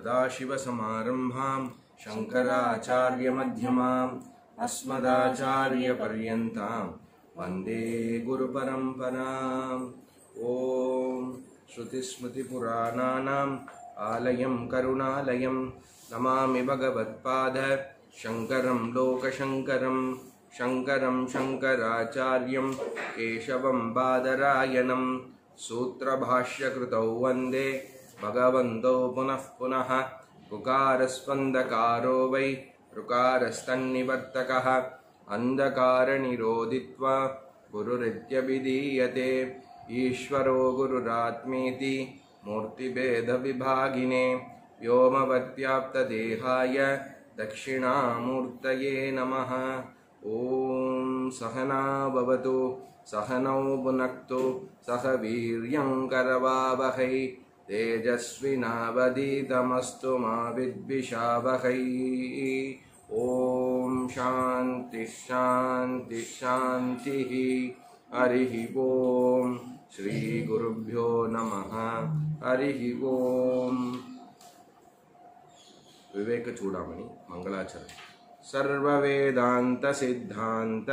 सदाशिवसमारम्भां शङ्कराचार्यमध्यमाम् अस्मदाचार्यपर्यन्तां वन्दे गुरुपरम्पराम् ॐ श्रुतिस्मृतिपुराणानाम् आलयं करुणालयं नमामि भगवत्पाद शङ्करं लोकशङ्करं शङ्करं शङ्कराचार्यं केशवं बादरायणं सूत्रभाष्यकृतौ वन्दे भगवन्तौ पुनः पुनः ऋकारस्पन्दकारो वै ऋकारस्तन्निवर्तकः अन्धकारनिरोधित्वा गुरुरित्यभिधीयते ईश्वरो गुरुरात्मेति मूर्तिभेदविभागिने व्योमवत्याप्तदेहाय दक्षिणामूर्तये नमः ॐ सहना भवतु सहनौ भुनक्तु सह वीर्यं करवावहै तेजस्विनावधीतमस्तु मा विद्विषावहै ॐ शान्तिः शान्तिः शान्तिः हरिः ॐ श्रीगुरुभ्यो नमः हरिः ॐ विवेकचूडामणि मङ्गलाचरण सर्ववेदान्तसिद्धान्त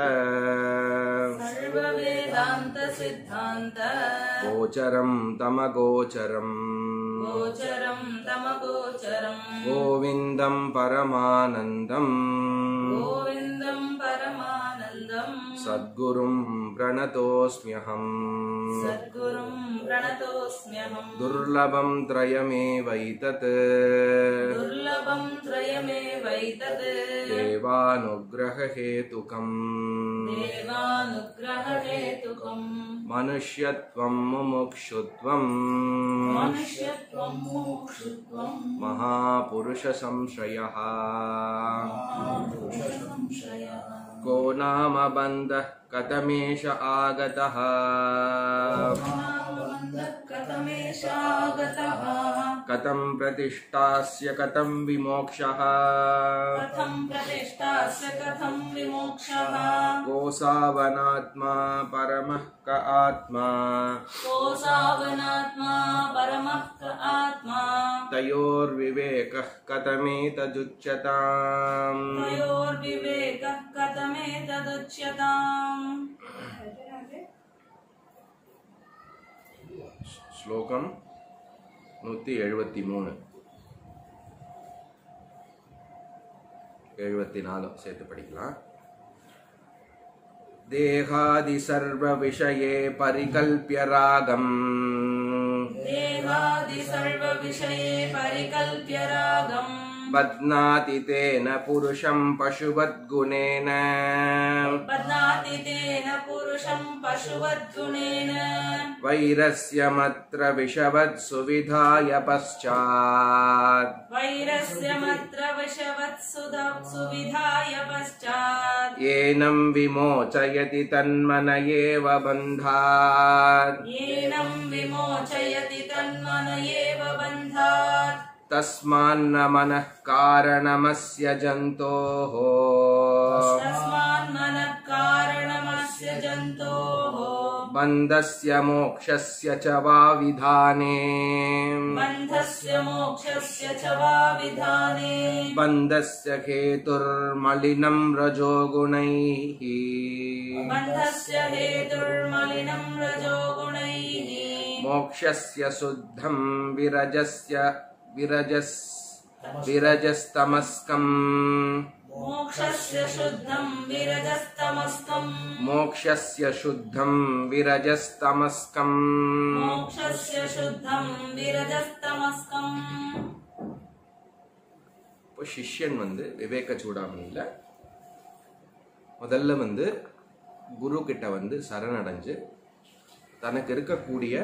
सर्ववेदान्त सिद्धान्त गोचरं तमगोचरम् गोचरं तमगोचरम् गोविन्दं परमानन्दम् गोविन्दं परमानन्दम् सद्गुरुं प्रणतोऽस्म्यहम् सद्गुरुं प्रणतोऽस्म्यहम् दुर्लभं त्रयमेवैतत् दुर्लभं त्रयमेवैतत् देवानुग्ररहेतुकम् देवानुग्ररहेतुकम् मनुष्यत्वं मुमुक्षुत्वम् मनुष्यत्वं मुमुक्षुत्वं महापुरुषसंश्रयः संशयः को नाम बन्धः कथमेष आगतः कथमेषागतः कथं प्रतिष्ठास्य कथं विमोक्षः कथं प्रतिष्ठास्य कथं विमोक्षः कोऽसावनात्मा परमः क आत्मा कोऽसावनात्मा परमः क आत्मा तयोर्विवेकः कथमेतदुच्यताम् तयोर्विवेकः कथमेतदुच्यताम् ஸ்லோகம் நூற்றி எழுபத்தி மூணு எழுபத்தி நாலு சேர்த்து படிக்கலாம் தேகாதி சர்வ விஷயே பரிகல்பிய ராகம் देवादि सर्वविषये परिकल्प्य रागम् बध्नाति तेन पुरुषं पशुवद्गुणेन बध्नाति तेन पुरुषं पशुवद्गुणेन वैरस्यमत्र विषवत् सुविधाय पश्चात् वैरस्यमत्र वशवत्सुधा सुविधाय पश्चात् येनं विमोचयति तन्मन एव बन्धात् येनं विमोचयति तन्मन एव बन्धात् तस्मान्न मनः कारणमस्य जन्तोः तस्मान्मनः कारणमस्य जन्तोः बन्धस्य मोक्षस्य च वा विधाने बन्धस्य मोक्षस्य च वा विधाने बन्धस्य हेतुर्मलिनं रजोगुणैः बन्धस्य हेतुर्मलिनं रजोगुणैः मोक्षस्य शुद्धं विरजस्य विरजस् विरजस्तमस्कम् मोक्षस्य शुद्धं विरजस्तमस्कम् मोक्षस्य शुद्धं विरजस्तमस्कम् मोक्षस्य शुद्धं विरजस्तमस्कम् இப்போ சிஷ்யன் வந்து விவேக சூடாமணியில் முதல்ல வந்து குரு கிட்ட வந்து சரணடைஞ்சு தனக்கு இருக்கக்கூடிய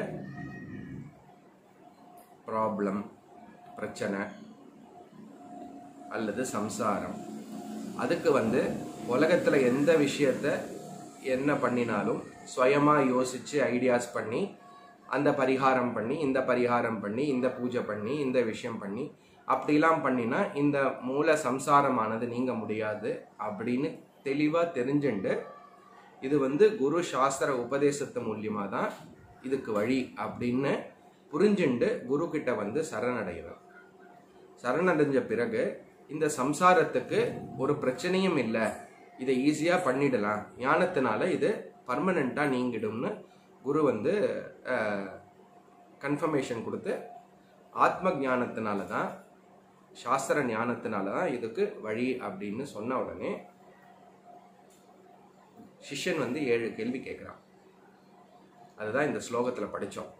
ப்ராப்ளம் பிரச்சனை அல்லது சம்சாரம் அதுக்கு வந்து உலகத்தில் எந்த விஷயத்த என்ன பண்ணினாலும் சுயமாக யோசித்து ஐடியாஸ் பண்ணி அந்த பரிகாரம் பண்ணி இந்த பரிகாரம் பண்ணி இந்த பூஜை பண்ணி இந்த விஷயம் பண்ணி அப்படிலாம் பண்ணினா இந்த மூல சம்சாரமானது நீங்க முடியாது அப்படின்னு தெளிவாக தெரிஞ்சுண்டு இது வந்து குரு சாஸ்திர உபதேசத்து மூலியமாக தான் இதுக்கு வழி அப்படின்னு புரிஞ்சுண்டு குரு கிட்ட வந்து சரணடைகிறார் சரணடைஞ்ச பிறகு இந்த சம்சாரத்துக்கு ஒரு பிரச்சனையும் இல்லை இதை ஈஸியா பண்ணிடலாம் ஞானத்தினால இது பர்மனண்டா நீங்கிடும்னு குரு வந்து கன்ஃபர்மேஷன் கொடுத்து ஆத்ம ஞானத்தினால தான் சாஸ்திர ஞானத்தினால தான் இதுக்கு வழி அப்படின்னு சொன்ன உடனே சிஷ்யன் வந்து ஏழு கேள்வி கேட்குறான் அதுதான் இந்த ஸ்லோகத்துல படிச்சோம்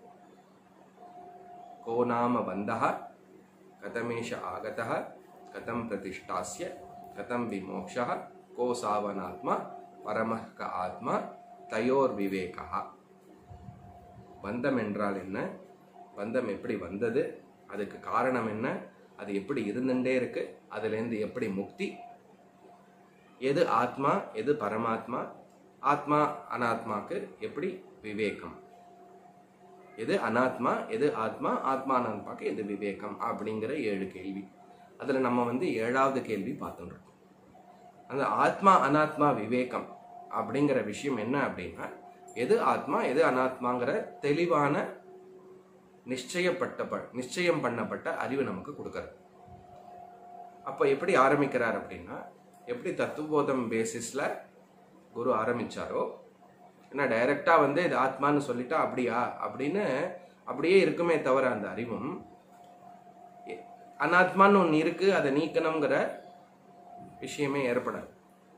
கோ நாம பந்தः கதமேஷ ஆகதः கதம் பிரதிஷ்டாஸ்ய கதம் விமோக்ஷः கோ சாவனாத்மா பரமः க ஆத்மா தயோர் விவேகா பந்தம் என்றால் என்ன பந்தம் எப்படி வந்தது அதுக்கு காரணம் என்ன அது எப்படி இருந்துட்டே இருக்கு அதுலேருந்து எப்படி முக்தி எது ஆத்மா எது பரமாத்மா ஆத்மா அனாத்மாக்கு எப்படி விவேகம் எது அனாத்மா எது ஆத்மா ஆத்மா அனாத்மாக்கு எது விவேகம் அப்படிங்கிற ஏழு கேள்வி அதுல நம்ம வந்து ஏழாவது கேள்வி பார்த்துட்டு இருக்கோம் அந்த ஆத்மா அனாத்மா விவேகம் அப்படிங்கிற விஷயம் என்ன அப்படின்னா எது ஆத்மா எது அனாத்மாங்கிற தெளிவான நிச்சயப்பட்ட ப- நிச்சயம் பண்ணப்பட்ட அறிவு நமக்கு கொடுக்கறது அப்போ எப்படி ஆரம்பிக்கிறார் அப்படின்னா எப்படி தத்துவபோதம் பேசிஸ்ல குரு ஆரம்பிச்சாரோ ஏன்னா டைரக்டா வந்து இது ஆத்மான்னு சொல்லிட்டா அப்படியா அப்படின்னு அப்படியே இருக்குமே தவிர அந்த அறிவும் எ- அனாத்மான்னு ஒன்று இருக்கு அதை நீக்கணுங்கிற விஷயமே ஏற்படாது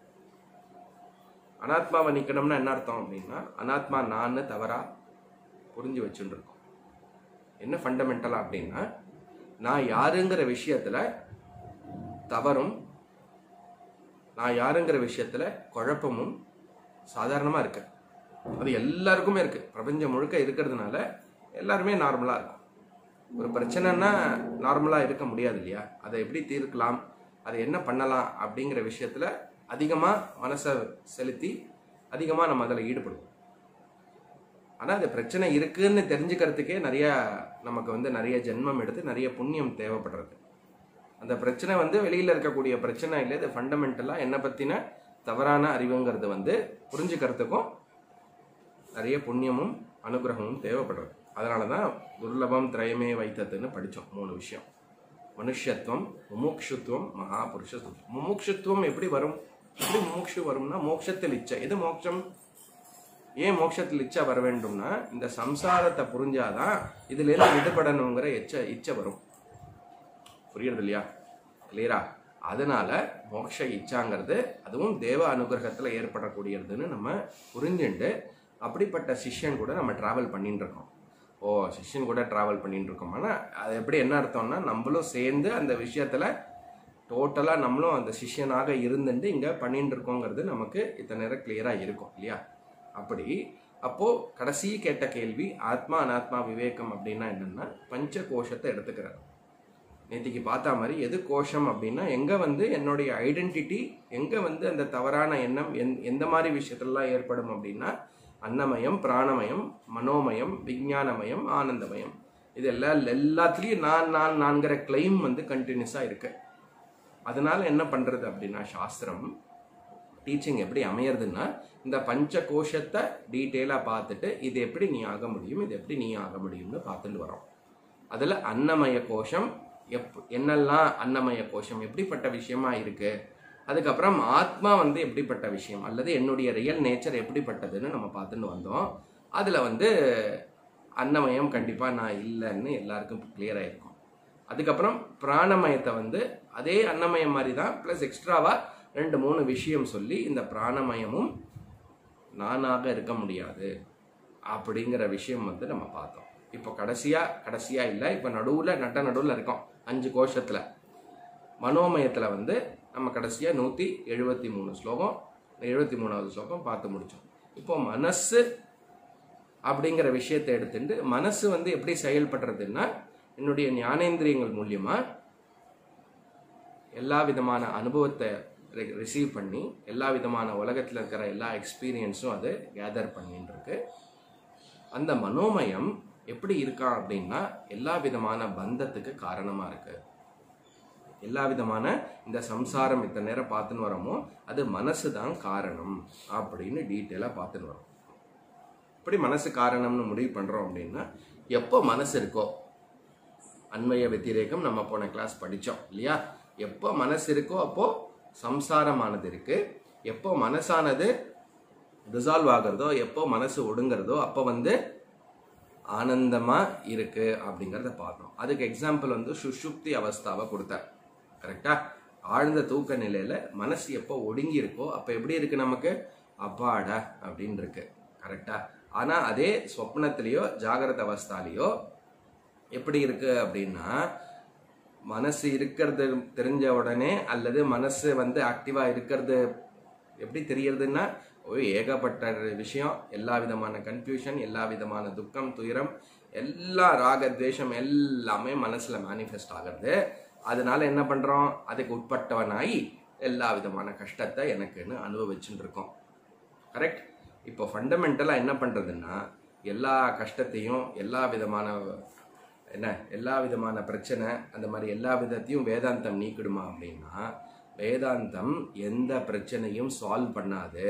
அனாத்மாவை நீக்கணும்னா என்ன அர்த்தம் அப்படின்னா அனாத்மா நான் தவறா புரிஞ்சு வச்சுட்டு இருக்கோம் என்ன ஃபண்டமெண்டலா அப்படின்னா நான் யாருங்கிற விஷயத்துல தவறும் நான் யாருங்கிற விஷயத்துல குழப்பமும் சாதாரணமா இருக்கு அது எல்லாருக்குமே இருக்கு பிரபஞ்சம் முழுக்க இருக்கிறதுனால எல்லாருமே நார்மலா இருக்கும் ஒரு பிரச்சனைன்னா நார்மலா இருக்க முடியாது இல்லையா அதை எப்படி தீர்க்கலாம் அதை என்ன பண்ணலாம் அப்படிங்கிற விஷயத்துல அதிகமா மனசை செலுத்தி அதிகமா நம்ம அதில் ஈடுபடுவோம் ஆனா அது பிரச்சனை இருக்குன்னு தெரிஞ்சுக்கிறதுக்கே நிறைய நமக்கு வந்து நிறைய ஜென்மம் எடுத்து நிறைய புண்ணியம் தேவைப்படுறது அந்த பிரச்சனை வந்து வெளியில இருக்கக்கூடிய பிரச்சனை இல்லை இது ஃபண்டமெண்டலா என்ன பத்தின தவறான அறிவுங்கிறது வந்து புரிஞ்சுக்கிறதுக்கும் நிறைய புண்ணியமும் அனுகிரகமும் தேவைப்படுறது அதனால தான் துர்லபம் திரயமே வைத்ததுன்னு படித்தோம் மூணு விஷயம் மனுஷத்துவம் முமுக்ஷுத்துவம் மகாபுருஷத்துவம் முமுக்ஷுத்துவம் எப்படி வரும் எப்படி முமுக்ஷு வரும்னா மோட்சத்தில் இச்சை எது மோட்சம் ஏன் மோட்சத்தில் இச்சை வர வேண்டும்னா இந்த சம்சாரத்தை புரிஞ்சாதான் இதுல இருந்து விடுபடணுங்கிற எச்ச இச்சை வரும் புரியுறது இல்லையா கிளியரா அதனால மோட்ச இச்சாங்கிறது அதுவும் தேவ அனுகிரகத்துல ஏற்படக்கூடியதுன்னு நம்ம புரிஞ்சுண்டு அப்படிப்பட்ட சிஷ்யன் கூட நம்ம டிராவல் பண்ணிட்டு இருக்கோம் ஓ சிஷ்யன் கூட டிராவல் பண்ணிட்டு இருக்கோம் ஆனா அது எப்படி என்ன அர்த்தம்னா நம்மளும் சேர்ந்து அந்த விஷயத்துல டோட்டலா நம்மளும் அந்த சிஷ்யனாக இருந்துட்டு இங்க பண்ணிட்டு இருக்கோங்கிறது நமக்கு இத்தனை நேரம் கிளியரா இருக்கும் இல்லையா அப்படி அப்போ கடைசி கேட்ட கேள்வி ஆத்மா அனாத்மா விவேகம் அப்படின்னா என்னன்னா பஞ்ச கோஷத்தை எடுத்துக்கிறார் நேத்திக்கு பார்த்தா மாதிரி எது கோஷம் அப்படின்னா எங்க வந்து என்னுடைய ஐடென்டிட்டி எங்க வந்து அந்த தவறான எண்ணம் எந்- எந்த மாதிரி விஷயத்துலலாம் ஏற்படும் அப்படின்னா அன்னமயம் பிராணமயம் மனோமயம் விஞ்ஞானமயம் ஆனந்தமயம் இது எல்லாம் எல்லாத்துலயும் நான் நான் நான்கிற கிளைம் வந்து கண்டினியூஸா இருக்கு அதனால என்ன பண்றது அப்படின்னா சாஸ்திரம் டீச்சிங் எப்படி அமையறதுன்னா இந்த பஞ்ச கோஷத்தை டீட்டெயிலாக பார்த்துட்டு இது எப்படி நீ ஆக முடியும் இது எப்படி நீ ஆக முடியும்னு பார்த்துட்டு வரோம் அதில் அன்னமய கோஷம் எப் என்னெல்லாம் அன்னமய கோஷம் எப்படிப்பட்ட விஷயமா இருக்கு அதுக்கப்புறம் ஆத்மா வந்து எப்படிப்பட்ட விஷயம் அல்லது என்னுடைய ரியல் நேச்சர் எப்படிப்பட்டதுன்னு நம்ம பார்த்துட்டு வந்தோம் அதில் வந்து அன்னமயம் கண்டிப்பாக நான் இல்லைன்னு எல்லாருக்கும் கிளியராக இருக்கும் அதுக்கப்புறம் பிராணமயத்தை வந்து அதே அன்னமயம் மாதிரி தான் ப்ளஸ் எக்ஸ்ட்ராவா ரெண்டு மூணு விஷயம் சொல்லி இந்த பிராணமயமும் நானாக இருக்க முடியாது அப்படிங்கிற விஷயம் வந்து நம்ம பார்த்தோம் இப்போ கடைசியா கடைசியா இல்லை இப்போ நடுவுல நட்ட நடுவுல இருக்கோம் அஞ்சு கோஷத்துல மனோமயத்துல வந்து நம்ம கடைசியா நூத்தி எழுபத்தி மூணு ஸ்லோகம் எழுபத்தி மூணாவது ஸ்லோகம் பார்த்து முடிச்சோம் இப்போ மனசு அப்படிங்கிற விஷயத்தை எடுத்துட்டு மனசு வந்து எப்படி செயல்படுறதுன்னா என்னுடைய ஞானேந்திரியங்கள் மூலியமா எல்லா விதமான அனுபவத்தை ரிசீவ் பண்ணி எல்லா விதமான உலகத்தில் இருக்கிற எல்லா எக்ஸ்பீரியன்ஸும் அது கேதர் பண்ணிட்டு இருக்கு அந்த மனோமயம் எப்படி இருக்கான் அப்படின்னா எல்லா விதமான பந்தத்துக்கு காரணமா இருக்கு எல்லா விதமான இந்த சம்சாரம் இத்தனை நேரம் பார்த்துன்னு வரோமோ அது மனசு தான் காரணம் அப்படின்னு டீட்டெயிலாக பார்த்துன்னு வரோம் இப்படி மனசு காரணம்னு முடிவு பண்றோம் அப்படின்னா எப்போ மனசு இருக்கோ அன்வய வத்திரேகம் நம்ம போன கிளாஸ் படித்தோம் இல்லையா எப்போ மனசு இருக்கோ அப்போ சம்சாரமானது இருக்கு எப்போ மனசானது ரிசால்வ் ஆகிறதோ எப்போ மனசு ஒடுங்கிறதோ அப்போ வந்து ஆனந்தமா இருக்கு அப்படிங்கிறத பார்த்தோம் அதுக்கு எக்ஸாம்பிள் வந்து சுஷுப்தி அவஸ்தாவை கொடுத்தார் கரெக்டா ஆழ்ந்த தூக்க நிலையில மனசு எப்போ ஒடுங்கி இருக்கோ அப்ப எப்படி இருக்கு நமக்கு அப்பாடா அப்படின்னு இருக்கு கரெக்டா ஆனா அதே சொப்னத்திலேயோ ஜாகிரத அவஸ்தாலேயோ எப்படி இருக்கு அப்படின்னா மனசு இருக்கிறது தெரிஞ்ச உடனே அல்லது மனசு வந்து ஆக்டிவா இருக்கிறது எப்படி தெரியறதுன்னா ஓ ஏகப்பட்ட விஷயம் எல்லா விதமான கன்ஃபியூஷன் எல்லா விதமான துக்கம் துயரம் எல்லா ராக துவேஷம் எல்லாமே மனசுல மேனிஃபெஸ்ட் ஆகிறது அதனால என்ன பண்றோம் அதுக்கு உட்பட்டவனாகி எல்லா விதமான கஷ்டத்தை எனக்குன்னு அனுபவிச்சுட்டு இருக்கோம் கரெக்ட் இப்போ ஃபண்டமெண்டலாக என்ன பண்ணுறதுன்னா எல்லா கஷ்டத்தையும் எல்லா விதமான என்ன எல்லா விதமான பிரச்சனை அந்த மாதிரி எல்லா விதத்தையும் வேதாந்தம் நீக்கிடுமா அப்படின்னா வேதாந்தம் எந்த பிரச்சனையும் சால்வ் பண்ணாது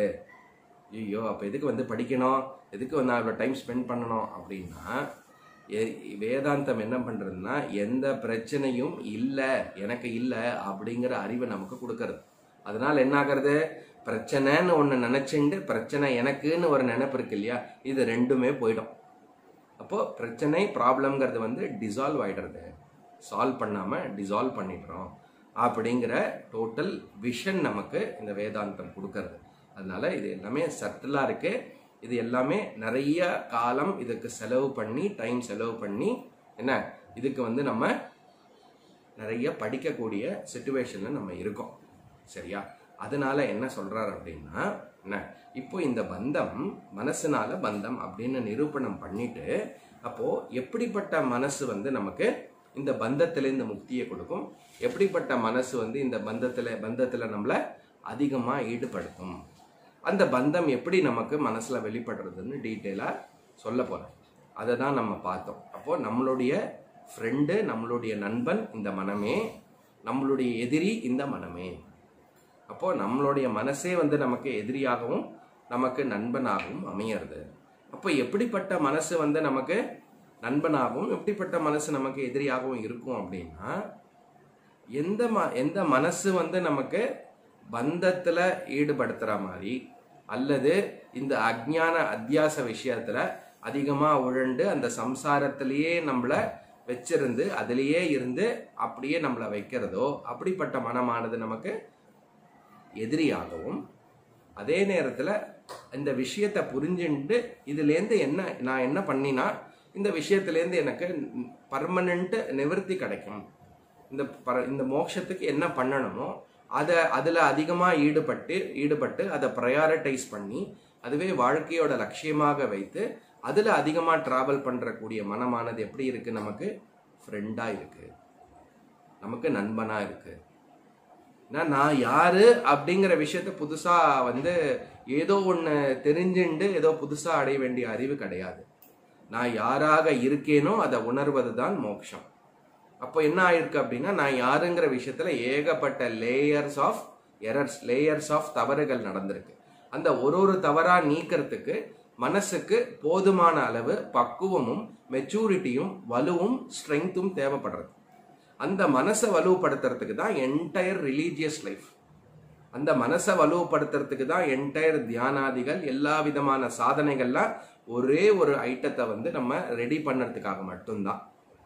ஐயோ அப்போ எதுக்கு வந்து படிக்கணும் எதுக்கு வந்து நான் இவ்வளோ டைம் ஸ்பெண்ட் பண்ணணும் அப்படின்னா எ- வேதாந்தம் என்ன பண்ணுறதுன்னா எந்த பிரச்சனையும் இல்லை எனக்கு இல்லை அப்படிங்கிற அறிவை நமக்கு கொடுக்கறது அதனால என்ன ஆகிறது பிரச்சனைன்னு ஒன்று நினச்சிண்டு பிரச்சனை எனக்குன்னு ஒரு நினைப்பு இருக்கு இல்லையா இது ரெண்டுமே போயிடும் அப்போ பிரச்சனை ப்ராப்ளம்ங்கிறது வந்து டிசால்வ் ஆயிடுறது சால்வ் பண்ணாமல் டிசால்வ் பண்ணிடுறோம் அப்படிங்கிற டோட்டல் விஷன் நமக்கு இந்த வேதாந்தம் கொடுக்கறது அதனால இது எல்லாமே சட்டிலாக இருக்கு இது எல்லாமே நிறைய காலம் இதுக்கு செலவு பண்ணி டைம் செலவு பண்ணி என்ன இதுக்கு வந்து நம்ம நிறைய படிக்கக்கூடிய சுச்சுவேஷனில் நம்ம இருக்கோம் சரியா அதனால என்ன சொல்றாரு அப்படின்னா என்ன இப்போ இந்த பந்தம் மனசுனால பந்தம் அப்படின்னு நிரூபணம் பண்ணிட்டு அப்போ எப்படிப்பட்ட மனசு வந்து நமக்கு இந்த பந்தத்துல இந்த முக்தியை கொடுக்கும் எப்படிப்பட்ட மனசு வந்து இந்த பந்தத்துல பந்தத்துல நம்மள அதிகமா ஈடுபடுத்தும் அந்த பந்தம் எப்படி நமக்கு மனசுல வெளிப்படுறதுன்னு டீட்டெயிலா சொல்ல போறேன் அதை தான் நம்ம பார்த்தோம் அப்போ நம்மளுடைய ஃப்ரெண்டு நம்மளுடைய நண்பன் இந்த மனமே நம்மளுடைய எதிரி இந்த மனமே அப்போ நம்மளுடைய மனசே வந்து நமக்கு எதிரியாகவும் நமக்கு நண்பனாகவும் அமையிறது அப்போ எப்படிப்பட்ட மனசு வந்து நமக்கு நண்பனாகவும் எப்படிப்பட்ட மனசு நமக்கு எதிரியாகவும் இருக்கும் அப்படின்னா எந்த ம எந்த மனசு வந்து நமக்கு பந்தத்துல ஈடுபடுத்துற மாதிரி அல்லது இந்த அஜ்ஞான அத்தியாச விஷயத்துல அதிகமா உழண்டு அந்த சம்சாரத்திலேயே நம்மள வச்சிருந்து அதிலேயே இருந்து அப்படியே நம்மள வைக்கிறதோ அப்படிப்பட்ட மனமானது நமக்கு எதிரியாகவும் அதே நேரத்தில் இந்த விஷயத்தை புரிஞ்சுட்டு இதுலேருந்து என்ன நான் என்ன பண்ணினா இந்த விஷயத்துலேருந்து எனக்கு பர்மனண்ட் நிவர்த்தி கிடைக்கும் இந்த பர இந்த மோட்சத்துக்கு என்ன பண்ணணுமோ அதை அதில் அதிகமாக ஈடுபட்டு ஈடுபட்டு அதை ப்ரையாரிட்டைஸ் பண்ணி அதுவே வாழ்க்கையோட லட்சியமாக வைத்து அதில் அதிகமாக ட்ராவல் பண்ணுறக்கூடிய மனமானது எப்படி இருக்குது நமக்கு ஃப்ரெண்டாக இருக்குது நமக்கு நண்பனாக இருக்குது ஏன்னா நான் யாரு அப்படிங்கிற விஷயத்த புதுசா வந்து ஏதோ ஒன்று தெரிஞ்சுண்டு ஏதோ புதுசா அடைய வேண்டிய அறிவு கிடையாது நான் யாராக இருக்கேனோ அதை உணர்வது தான் மோட்சம் அப்போ என்ன ஆயிருக்கு அப்படின்னா நான் யாருங்கிற விஷயத்துல ஏகப்பட்ட layers of errors layers of தவறுகள் நடந்திருக்கு அந்த ஒரு ஒரு தவறா நீக்கிறதுக்கு மனசுக்கு போதுமான அளவு பக்குவமும் மெச்சூரிட்டியும் வலுவும் ஸ்ட்ரென்த்தும் தேவைப்படுறது அந்த மனசை வலுப்படுத்துறதுக்கு தான் என்டையர் ரிலீஜியஸ் லைஃப் அந்த மனசை வலுப்படுத்துறதுக்கு தான் என்டையர் தியானாதிகள் எல்லா விதமான சாதனைகள்லாம் ஒரே ஒரு ஐட்டத்தை வந்து நம்ம ரெடி பண்ணுறதுக்காக மட்டும்தான்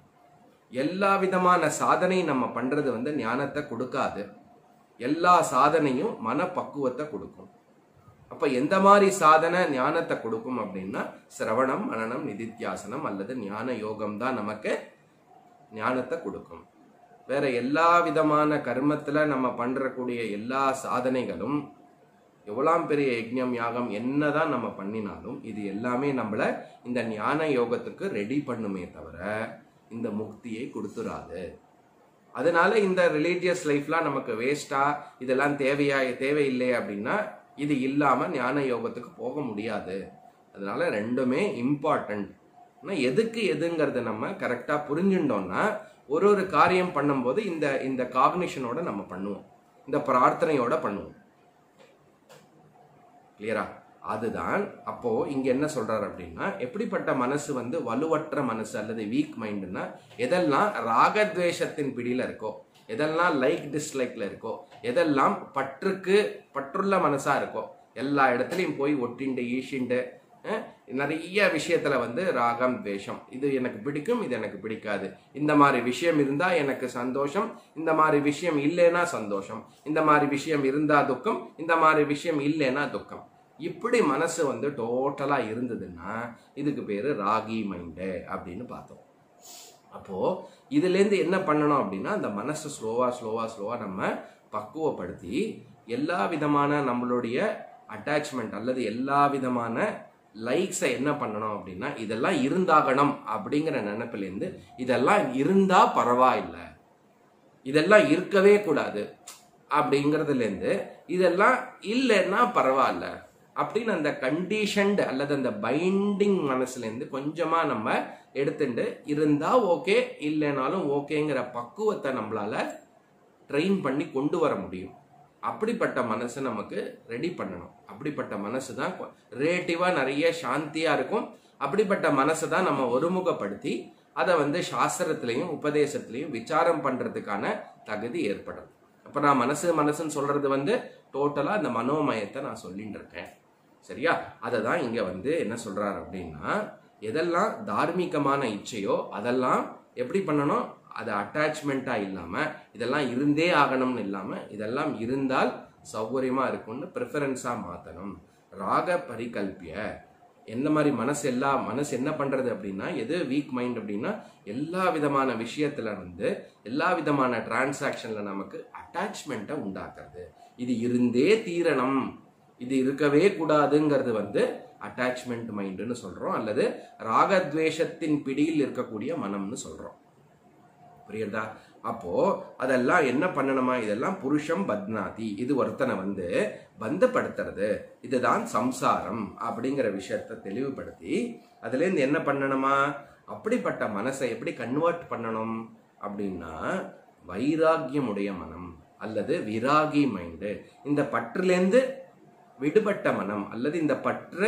எல்லா விதமான சாதனை நம்ம பண்றது வந்து ஞானத்தை கொடுக்காது எல்லா சாதனையும் மனப்பக்குவத்தை கொடுக்கும் அப்ப எந்த மாதிரி சாதனை ஞானத்தை கொடுக்கும் அப்படின்னா சிரவணம் மனனம் நிதித்தியாசனம் அல்லது ஞான யோகம் தான் நமக்கு ஞானத்தை கொடுக்கும் வேற எல்லா விதமான கர்மத்துல நம்ம பண்றக்கூடிய எல்லா சாதனைகளும் எவ்வளவு பெரிய யஜ்ஞம் யாகம் என்னதான் நம்ம பண்ணினாலும் இது எல்லாமே நம்மள இந்த ஞான யோகத்துக்கு ரெடி பண்ணுமே தவிர இந்த முக்தியை கொடுத்துராது அதனால இந்த ரிலீஜியஸ் லைஃப்லாம் நமக்கு வேஸ்டா இதெல்லாம் தேவையா தேவையில்லை அப்படின்னா இது இல்லாம ஞான யோகத்துக்கு போக முடியாது அதனால ரெண்டுமே இம்பார்ட்டன்ட் எதுக்கு எதுங்கிறத நம்ம கரெக்டா புரிஞ்சுட்டோம்னா ஒரு ஒரு காரியம் பண்ணும்போது இந்த இந்த காக்னிஷனோட நம்ம பண்ணுவோம் இந்த பிரார்த்தனையோட பண்ணுவோம் கிளியரா அதுதான் அப்போ இங்க என்ன சொல்றாரு அப்படின்னா எப்படிப்பட்ட மனசு வந்து வலுவற்ற மனசு அல்லது வீக் மைண்டுனா எதெல்லாம் ராகத்வேஷத்தின் பிடியில இருக்கோ எதெல்லாம் லைக் டிஸ்லைக்ல இருக்கோ எதெல்லாம் பற்றுக்கு பற்றுள்ள மனசா இருக்கோ எல்லா இடத்துலையும் போய் ஒட்டிண்டு ஈஷிண்டு அஹ், நிறைய விஷயத்துல வந்து ராகம் துவேஷம் இது எனக்கு பிடிக்கும் இது எனக்கு பிடிக்காது இந்த மாதிரி விஷயம் இருந்தா எனக்கு சந்தோஷம் இந்த மாதிரி விஷயம் இல்லைன்னா சந்தோஷம் இந்த மாதிரி விஷயம் இருந்தா துக்கம் இந்த மாதிரி விஷயம் இல்லைன்னா துக்கம் இப்படி மனசு வந்து டோட்டலா இருந்ததுன்னா இதுக்கு பேரு ராகி மைண்டு அப்படின்னு பார்த்தோம் அப்போ இதுல இருந்து என்ன பண்ணணும் அப்படின்னா அந்த மனசு ஸ்லோவா ஸ்லோவா ஸ்லோவா நம்ம பக்குவப்படுத்தி எல்லா விதமான நம்மளுடைய அட்டாச்மெண்ட் அல்லது எல்லா விதமான லைக்ஸை என்ன பண்ணணும் அப்படின்னா இதெல்லாம் இருந்தாகணும் அப்படிங்கிற நினைப்பிலேருந்து இதெல்லாம் இருந்தா பரவாயில்லை இதெல்லாம் இருக்கவே கூடாது அப்படிங்கிறதுலேருந்து இதெல்லாம் இல்லைன்னா பரவாயில்ல அப்படின்னு அந்த கண்டிஷன்டு அல்லது அந்த பைண்டிங் மனசுலேருந்து கொஞ்சமா நம்ம எடுத்துட்டு இருந்தா ஓகே இல்லைனாலும் ஓகேங்கிற பக்குவத்தை நம்மளால ட்ரெயின் பண்ணி கொண்டு வர முடியும் அப்படிப்பட்ட மனசை நமக்கு ரெடி பண்ணணும் அப்படிப்பட்ட மனசு தான் ரிலேட்டிவா நிறைய சாந்தியா இருக்கும் அப்படிப்பட்ட மனசை தான் நம்ம ஒருமுகப்படுத்தி அதை வந்து சாஸ்திரத்திலையும் உபதேசத்திலையும் விசாரம் பண்றதுக்கான தகுதி ஏற்படும் அப்ப நான் மனசு மனசுன்னு சொல்றது வந்து டோட்டலா இந்த மனோமயத்தை நான் சொல்லிட்டு இருக்கேன் சரியா அதை தான் இங்க வந்து என்ன சொல்றாரு அப்படின்னா எதெல்லாம் தார்மீகமான இச்சையோ அதெல்லாம் எப்படி பண்ணணும் அது அட்டாச்மெண்ட்டா இல்லாம இதெல்லாம் இருந்தே ஆகணும்னு இல்லாம இதெல்லாம் இருந்தால் சௌகரியமா இருக்கும்னு ப்ரிஃபரன்ஸா மாத்தணும் ராக பரிகல்பிய எந்த மாதிரி மனசு எல்லா மனசு என்ன பண்றது அப்படின்னா எது வீக் மைண்ட் அப்படின்னா எல்லா விதமான விஷயத்துல வந்து எல்லா விதமான டிரான்சாக்ஷன்ல நமக்கு அட்டாச்மெண்ட்டை உண்டாக்குறது இது இருந்தே தீரணும் இது இருக்கவே கூடாதுங்கிறது வந்து அட்டாச்மெண்ட் மைண்டுன்னு சொல்றோம் அல்லது ராகத்வேஷத்தின் பிடியில் இருக்கக்கூடிய மனம்னு சொல்றோம் புரியுதா அப்போ அதெல்லாம் என்ன பண்ணணுமா இதெல்லாம் புருஷம் பத்னாதி இது ஒருத்தனை வந்து பந்தப்படுத்துறது இதுதான் சம்சாரம் அப்படிங்கிற விஷயத்தை தெளிவுபடுத்தி அதுல இருந்து என்ன பண்ணணுமா அப்படிப்பட்ட மனசை எப்படி கன்வெர்ட் பண்ணணும் அப்படின்னா வைராகியமுடைய மனம் அல்லது விராகி மைண்டு இந்த பற்றுலேருந்து விடுபட்ட மனம் அல்லது இந்த பற்று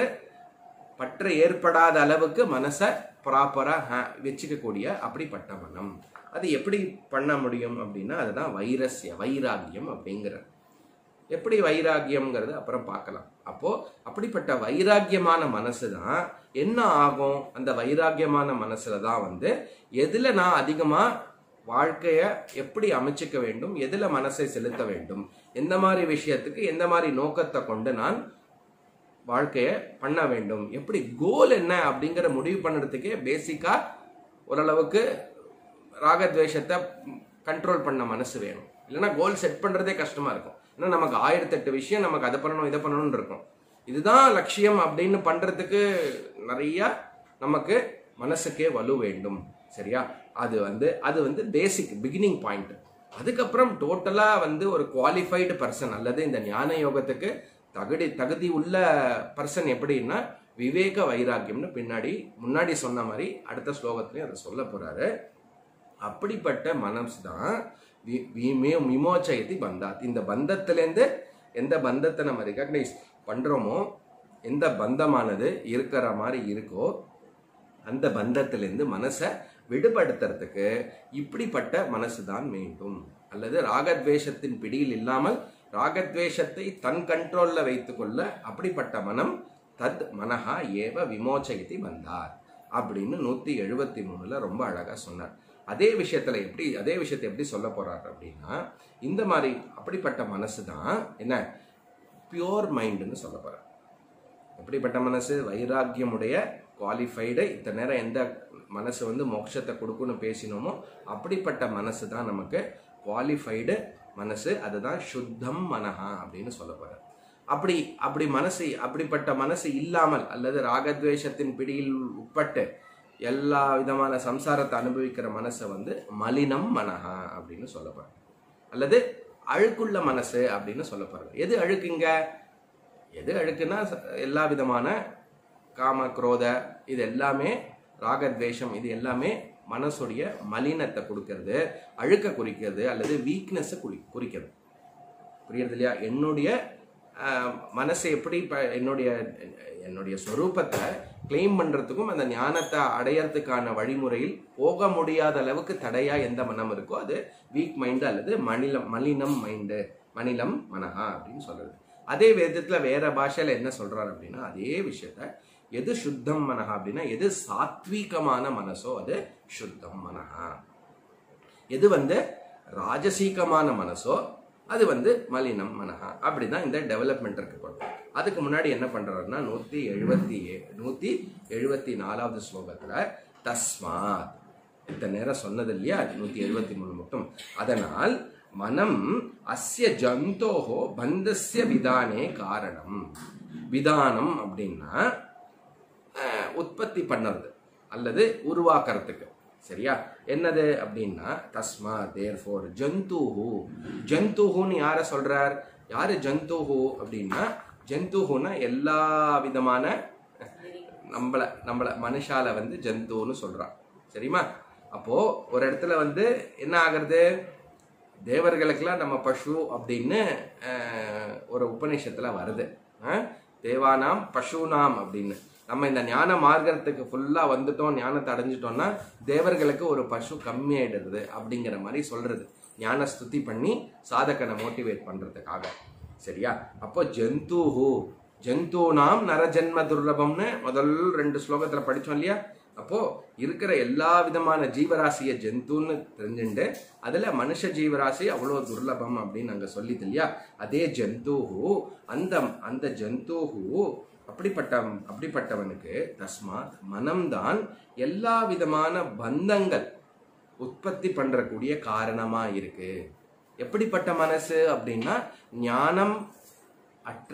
பற்று ஏற்படாத அளவுக்கு மனசை ப்ராப்பரா வச்சுக்கக்கூடிய அப்படிப்பட்ட மனம் அது எப்படி பண்ண முடியும் அப்படின்னா அதுதான் வைரஸ்ய வைராகியம் அப்படிங்கிறது எப்படி வைராகியம்ங்கிறது அப்புறம் பார்க்கலாம் அப்போ அப்படிப்பட்ட வைராகியமான மனசு தான் என்ன ஆகும் அந்த வைராகியமான மனசுல தான் வந்து எதுல நான் அதிகமா வாழ்க்கைய எப்படி அமைச்சுக்க வேண்டும் எதுல மனசை செலுத்த வேண்டும் எந்த மாதிரி விஷயத்துக்கு எந்த மாதிரி நோக்கத்தை கொண்டு நான் வாழ்க்கைய பண்ண வேண்டும் எப்படி கோல் என்ன அப்படிங்கிற முடிவு பண்ணுறதுக்கே பேசிக்கா ஓரளவுக்கு ராகத்வேஷத்தை கண்ட்ரோல் பண்ண மனசு வேணும் இல்லைன்னா கோல் செட் பண்றதே கஷ்டமா இருக்கும் ஏன்னா நமக்கு ஆயிரத்தெட்டு விஷயம் நமக்கு அதை பண்ணணும் இதை பண்ணணும்னு இருக்கும் இதுதான் லட்சியம் அப்படின்னு பண்றதுக்கு நிறைய நமக்கு மனசுக்கே வலு வேண்டும் சரியா அது வந்து அது வந்து பேசிக் பிகினிங் பாயிண்ட் அதுக்கப்புறம் டோட்டலா வந்து ஒரு குவாலிஃபைடு பர்சன் அல்லது இந்த ஞான யோகத்துக்கு தகுதி தகுதி உள்ள பர்சன் எப்படின்னா விவேக வைராக்கியம்னு பின்னாடி முன்னாடி சொன்ன மாதிரி அடுத்த ஸ்லோகத்திலையும் அதை சொல்ல போறாரு அப்படிப்பட்ட மனசு தான் வி- விமே- விமோச்சயத்தி பந்தாத் இந்த பந்தத்திலேருந்து எந்த பந்தத்தை நம்ம ரெகக்னைஸ் பண்றோமோ எந்த பந்தமானது இருக்கிற மாதிரி இருக்கோ அந்த பந்தத்திலிருந்து மனசை விடுபடுத்துறதுக்கு இப்படிப்பட்ட மனசு தான் வேண்டும் அல்லது ராகத்வேஷத்தின் பிடியில் இல்லாமல் ராகத்வேஷத்தை தன் கண்ட்ரோல்ல வைத்துக்கொள்ள அப்படிப்பட்ட மனம் தத் மனஹா ஏவ விமோச்சயத்தி வந்தார் அப்படின்னு நூத்தி எழுபத்தி மூணுல ரொம்ப அழகா சொன்னார் அதே விஷயத்துல எப்படி அதே விஷயத்தை எப்படி சொல்ல போறாரு அப்படின்னா இந்த மாதிரி அப்படிப்பட்ட மனசு தான் என்ன பியோர் மைண்டுன்னு சொல்ல போறார் எப்படிப்பட்ட மனசு வைராக்கியமுடைய குவாலிஃபைடு இத்தனை நேரம் எந்த மனசு வந்து மோட்சத்தை கொடுக்குன்னு பேசினோமோ அப்படிப்பட்ட மனசு தான் நமக்கு குவாலிஃபைடு மனசு அதுதான் சுத்தம் மனஹா அப்படின்னு சொல்ல போறார் அப்படி அப்படி மனசு அப்படிப்பட்ட மனசு இல்லாமல் அல்லது ராகத்வேஷத்தின் பிடியில் உட்பட்டு எல்லா விதமான சம்சாரத்தை அனுபவிக்கிற மனசை வந்து மலினம் மனஹா அப்படின்னு சொல்ல போறார் அல்லது அழுக்குள்ள மனசு அப்படின்னு சொல்ல போறார் எது அழுக்குங்க எது அழுக்குன்னா ச- எல்லா விதமான காம குரோத இது எல்லாமே ராகத்வேஷம் இது எல்லாமே மனசுடைய மலினத்தை கொடுக்கறது அழுக்க குறிக்கிறது அல்லது வீக்னஸை குறி குறிக்கிறது புரியுறது இல்லையா என்னுடைய ஆஹ், மனசை எப்படி இப்ப என்னுடைய என்னுடைய சொரூபத்தை கிளைம் பண்றதுக்கும் அந்த ஞானத்தை அடையறதுக்கான வழிமுறையில் போக முடியாத அளவுக்கு தடையா எந்த மனம் இருக்கோ அது வீக் மைண்டு அல்லது மணிலம் மலினம் மைண்டு மணிலம் மனஹா அப்படின்னு சொல்றது அதே வேதத்துல வேற பாஷையில என்ன சொல்றாரு அப்படின்னா அதே விஷயத்த எது சுத்தம் மனஹா அப்படின்னா எது சாத்வீகமான மனசோ அது சுத்தம் மனஹா எது வந்து ராஜசீகமான மனசோ அது வந்து மலினம் மனஹா அப்படிதான் இந்த டெவலப்மெண்ட் இருக்கு பாருங்க. அதுக்கு முன்னாடி என்ன பண்றாருன்னா நூத்தி எழுபத்தி ஏ நூத்தி எழுபத்தி நாலாவது ஸ்லோகத்துல தஸ்மாத் இத்தனை நேரம் சொன்னது இல்லையா நூத்தி எழுபத்தி மூணு மட்டும் அதனால் மனம் அஸ்ய ஜந்தோஹோ பந்தஸ்ய விதானே காரணம் விதானம் அப்படின்னா அஹ், உற்பத்தி பண்ணுறது அல்லது உருவாக்குறதுக்கு சரியா என்னது அப்படின்னா தஸ்மா தேர் ஃபோர் ஜந்தூஹு ஜந்தூஹுன்னு யார சொல்றார் யாரு ஜந்தூஹு அப்படின்னா ஜந்தூஹுன்னா எல்லா விதமான நம்மள நம்மள மனுஷால வந்து ஜந்துன்னு சொல்றான் சரிமா அப்போ ஒரு இடத்துல வந்து என்ன ஆகுறது தேவர்களுக்கெல்லாம் நம்ம பசு அப்படின்னு அஹ், ஒரு உபநிஷத்துல வருது அஹ், தேவானாம் பசுனாம் அப்படின்னு நம்ம இந்த ஞான மார்க்கத்துக்கு ஃபுல்லா வந்துட்டோம் ஞானத்தை அடைஞ்சிட்டோம்னா தேவர்களுக்கு ஒரு பசு கம்மியாயிடுறது அப்படிங்கிற மாதிரி சொல்றது ஞான ஸ்துதி பண்ணி சாதகனை மோட்டிவேட் பண்றதுக்காக சரியா அப்போ ஜந்தூஹு ஜந்தூனாம் நரஜன்ம துர்லபம்னு முதல் ரெண்டு ஸ்லோகத்துல படிச்சோம் இல்லையா அப்போ இருக்கிற எல்லா விதமான ஜீவராசிய ஜந்துன்னு தெரிஞ்சுண்டு அதுல மனுஷ ஜீவராசி அவ்வளோ துர்லபம் அப்படின்னு நாங்க சொல்லிது இல்லையா அதே ஜந்தூஹு அந்த அந்த ஜந்தூஹு அப்படிப்பட்ட அப்படிப்பட்டவனுக்கு தஸ்மாத் மனம்தான் எல்லா விதமான பந்தங்கள் உற்பத்தி பண்றக்கூடிய காரணமா இருக்கு எப்படிப்பட்ட மனசு அப்படின்னா ஞானம் அற்ற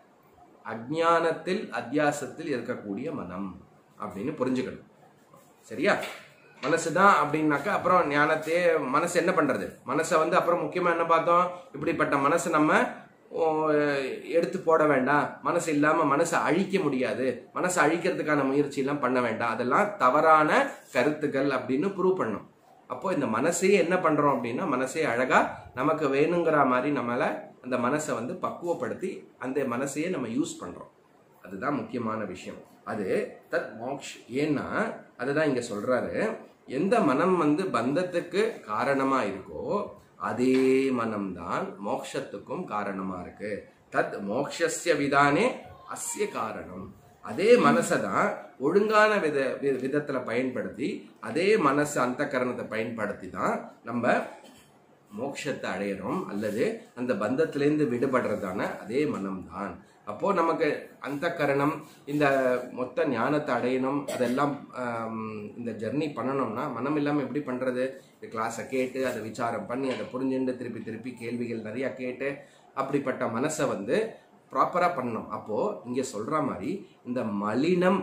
அஜ்ஞானத்தில் அத்தியாசத்தில் இருக்கக்கூடிய மனம் அப்படின்னு புரிஞ்சுக்கணும் சரியா மனசுதான் அப்படின்னாக்கா அப்புறம் ஞானத்தையே மனசு என்ன பண்றது மனசை வந்து அப்புறம் முக்கியமா என்ன பார்த்தோம் இப்படிப்பட்ட மனசை நம்ம ஓ, எடுத்து போட வேண்டாம் மனசு இல்லாம மனசை அழிக்க முடியாது மனசை அழிக்கிறதுக்கான முயற்சி எல்லாம் பண்ண வேண்டாம் அதெல்லாம் தவறான கருத்துக்கள் அப்படின்னு ப்ரூவ் பண்ணும் அப்போ இந்த மனசையே என்ன பண்றோம் அப்படின்னா மனசே அழகா நமக்கு வேணுங்கிற மாதிரி நம்மள அந்த மனசை வந்து பக்குவப்படுத்தி அந்த மனசையே நம்ம யூஸ் பண்றோம் அதுதான் முக்கியமான விஷயம் அது தத் மோக்ஷ் ஏன்னா அதுதான் இங்க சொல்றாரு எந்த மனம் வந்து பந்தத்துக்கு காரணமா இருக்கோ அதே மனம்தான் மோக்ஷத்துக்கும் காரணமா இருக்கு தத் மோக்ஷஸ்ய விதானே அஸ்ய காரணம் அதே மனசை தான் ஒழுங்கான வித வி- விதத்துல பயன்படுத்தி அதே மனசு அந்த கரணத்தை பயன்படுத்தி தான் நம்ம மோட்சத்தை அடையிறோம் அல்லது அந்த பந்தத்திலேருந்து விடுபடுறதான அதே மனம்தான் அப்போ நமக்கு அந்த கரணம் இந்த மொத்த ஞானத்தை அடையணும் அதெல்லாம் ஆம், இந்த ஜெர்னி பண்ணணும்னா மனம் இல்லாமல் எப்படி பண்றது இந்த கிளாஸை கேட்டு அதை விசாரம் பண்ணி அதை புரிஞ்சுட்டு திருப்பி திருப்பி கேள்விகள் நிறைய கேட்டு அப்படிப்பட்ட மனசை வந்து ப்ராப்பரா பண்ணணும் அப்போ இங்க சொல்ற மாதிரி இந்த மலினம்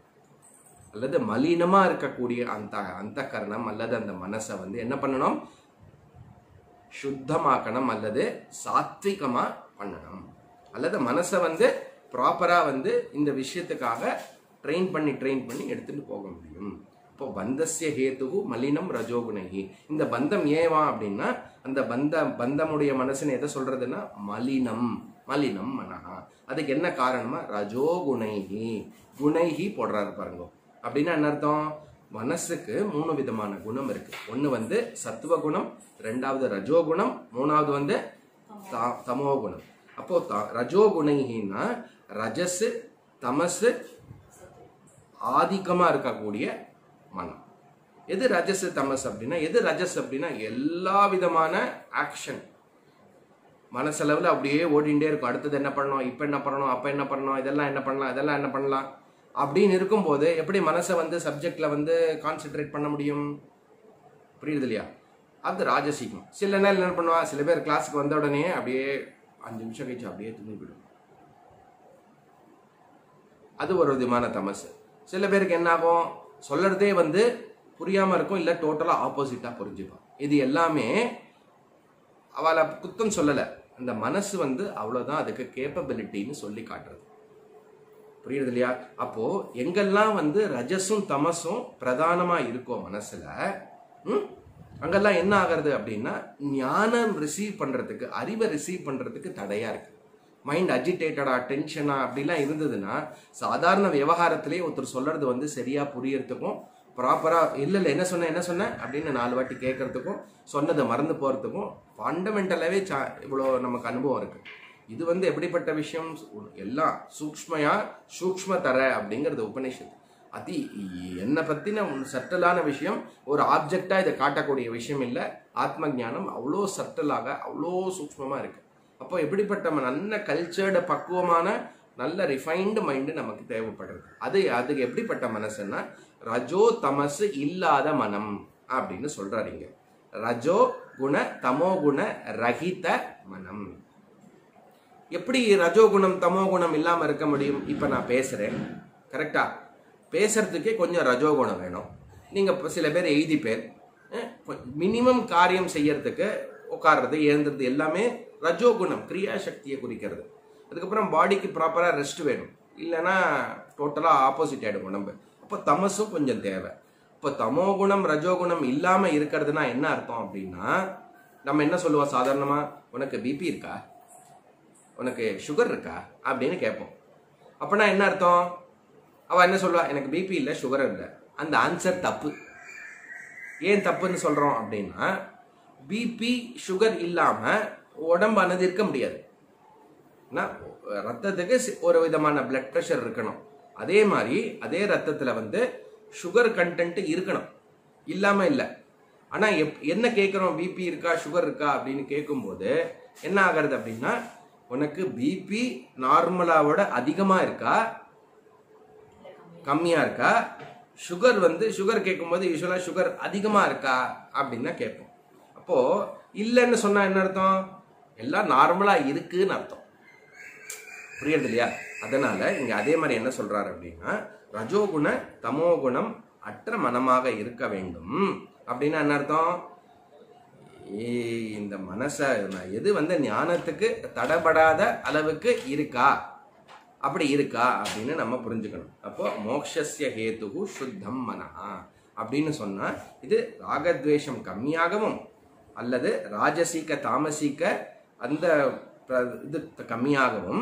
அல்லது மலினமா இருக்கக்கூடிய அந்த அந்த கரணம் அல்லது அந்த மனசை வந்து என்ன பண்ணணும் சுத்தமாக்கணும் அல்லது சாத்விகமா பண்ணணும் அல்லது மனசை வந்து ப்ராப்பரா வந்து இந்த விஷயத்துக்காக ட்ரெயின் பண்ணி ட்ரெயின் பண்ணி எடுத்துட்டு போக முடியும் இப்போ பந்தஸ்ய ஹேத்துகு மலினம் ரஜோகுணகி இந்த பந்தம் ஏவா அப்படின்னா அந்த பந்த பந்தமுடைய மனசுன்னு எதை சொல்றதுன்னா மலினம் மலினம் மனஹா அதுக்கு என்ன காரணமா ரஜோகுணைகி குணைகி போடுறாரு பாருங்க அப்படின்னா என்ன அர்த்தம் மனசுக்கு மூணு விதமான குணம் இருக்கு ஒன்னு வந்து சத்துவ குணம் ரெண்டாவது ரஜோகுணம் மூணாவது வந்து த- தமோ குணம் அப்போ த- ரஜோகுணைகின்னா ரஜஸ் தமசு ஆதிக்கமா இருக்கக்கூடிய மனம் எது ரஜஸ் தமஸ் அப்படின்னா எது ரஜஸ் அப்படின்னா எல்லா விதமான ஆக்ஷன் மனசளவில் அப்படியே ஓடிண்டே இருக்கும் அடுத்தது என்ன பண்ணணும் இப்போ என்ன பண்ணணும் அப்போ என்ன பண்ணணும் இதெல்லாம் என்ன பண்ணலாம் இதெல்லாம் என்ன பண்ணலாம் அப்படின்னு இருக்கும்போது எப்படி மனசை வந்து சப்ஜெக்ட்ல வந்து கான்சென்ட்ரேட் பண்ண முடியும் புரியுது இல்லையா அது ராஜசீகம் சில நேரம் என்ன பண்ணுவா சில பேர் கிளாஸுக்கு வந்த உடனே அப்படியே அஞ்சு நிமிஷம் கழிச்சு அப்படியே தூங்கி போயிடும் அது ஒரு விதமான தமசு சில பேருக்கு என்ன ஆகும் சொல்லறதே வந்து புரியாம இருக்கும் இல்ல டோட்டலா ஆப்போசிட்டா புரிஞ்சுப்பான் இது எல்லாமே அவளை குத்தம் சொல்லல அந்த மனசு வந்து அவ்வளவுதான் அதுக்கு கேப்பபிலிட்டின்னு சொல்லி காட்டுறது புரியுது இல்லையா அப்போ எங்கெல்லாம் வந்து ரஜஸும் தமசும் பிரதானமா இருக்கோ மனசுல ம், அங்கெல்லாம் என்ன ஆகிறது அப்படின்னா ஞானம் ரிசீவ் பண்றதுக்கு அறிவை ரிசீவ் பண்றதுக்கு தடையா இருக்கு மைண்ட் அஜிடேட்டடா டென்ஷனா அப்படிலாம் இருந்ததுன்னா சாதாரண விவகாரத்திலே ஒருத்தர் சொல்றது வந்து சரியா புரியறதுக்கும் ப்ராப்பரா இல்ல இல்ல என்ன சொன்ன என்ன சொன்ன அப்படின்னு நாலு வாட்டி கேட்கறதுக்கும் சொன்னதை மறந்து போறதுக்கும் ஃபண்டமெண்டலாவே இவ்வளோ நமக்கு அனுபவம் இருக்கு இது வந்து எப்படிப்பட்ட விஷயம் எல்லாம் சூக்ஷ்மையா சூக்ஷ்ம தர அப்படிங்கிறது உபநிஷத்து அதி என்னை பத்தின சட்டலான விஷயம் ஒரு ஆப்ஜெக்டா இதை காட்டக்கூடிய விஷயம் இல்லை ஆத்ம ஞானம் அவ்வளோ சட்டலாக அவ்வளோ சூக்ஷ்மமா இருக்கு அப்போ எப்படிப்பட்ட ம- நல்ல கல்ச்சர்டு பக்குவமான நல்ல ரிஃபைன்டு மைண்டு நமக்கு தேவைப்படுறது அது அதுக்கு எப்படிப்பட்ட மனசுன்னா ரஜோ தமசு இல்லாத மனம் அப்படின்னு சொல்றாரு இங்க ரஜோ குண தமோ குண ரஹித மனம் எப்படி ரஜோகுணம் தமோ குணம் இல்லாம இருக்க முடியும் இப்ப நான் பேசுறேன் கரெக்டா பேசுறதுக்கே கொஞ்சம் ரஜோகுணம் வேணும் நீங்க இப்ப சில பேர் எழுதி பேர் மினிமம் காரியம் செய்யறதுக்கு உட்கார்றது எழுந்துறது எல்லாமே ரஜோகுணம் கிரியா சக்தியை குறிக்கிறது அதுக்கப்புறம் பாடிக்கு ப்ராப்பரா ரெஸ்ட் வேணும் இல்லைன்னா டோட்டலா ஆப்போசிட் ஆயிடும் உடம்பு அப்போ தமசும் கொஞ்சம் தேவை இப்போ தமோ குணம் ரஜோகுணம் இல்லாம இருக்கிறதுனா என்ன அர்த்தம் அப்படின்னா நம்ம என்ன சொல்லுவோம் சாதாரணமா உனக்கு பிபி இருக்கா உனக்கு சுகர் இருக்கா அப்படின்னு கேட்போம் அப்பனா என்ன அர்த்தம் அவ என்ன சொல்லுவா எனக்கு பிபி இல்லை சுகர் இல்லை அந்த ஆன்சர் தப்பு ஏன் தப்புன்னு சொல்றோம் அப்படின்னா பிபி சுகர் இல்லாம உடம்பானது இருக்க முடியாது ஏன்னா, ரத்தத்துக்கு சி- ஒரு விதமான பிளட் ப்ரெஷர் இருக்கணும் அதே மாதிரி அதே ரத்தத்துல வந்து சுகர் கண்டென்ட் இருக்கணும் இல்லாம இல்லை ஆனா எப் என்ன கேட்குறோம் பிபி இருக்கா சுகர் இருக்கா அப்படின்னு கேட்கும்போது என்ன ஆகிறது அப்படின்னா உனக்கு பிபி நார்மலாவோட அதிகமா இருக்கா கம்மியா இருக்கா சுகர் வந்து சுகர் கேட்கும்போது யூஸ்வலா சுகர் அதிகமா இருக்கா அப்படின்னு தான் கேட்போம் அப்போ இல்லைன்னு சொன்னா என்ன அர்த்தம் எல்லாம் நார்மலா இருக்குன்னு அர்த்தம் புரியுறது இல்லையா அதனால இங்க அதே மாதிரி என்ன சொல்றாரு அப்படின்னா ரஜோகுண தமோகுணம் அற்ற மனமாக இருக்க வேண்டும் அப்படின்னா என்ன அர்த்தம் ஏய், இந்த மனச நான் எது வந்து ஞானத்துக்கு தடபடாத அளவுக்கு இருக்கா அப்படி இருக்கா அப்படின்னு நம்ம புரிஞ்சுக்கணும் அப்போ மோக்ஷஸ்ய ஹேதுகு சுத்தம் மனஹா அப்படின்னு சொன்னா இது ராகத்வேஷம் கம்மியாகவும் அல்லது ராஜசீக தாமசீக அந்த பிர- இது கம்மியாகவும்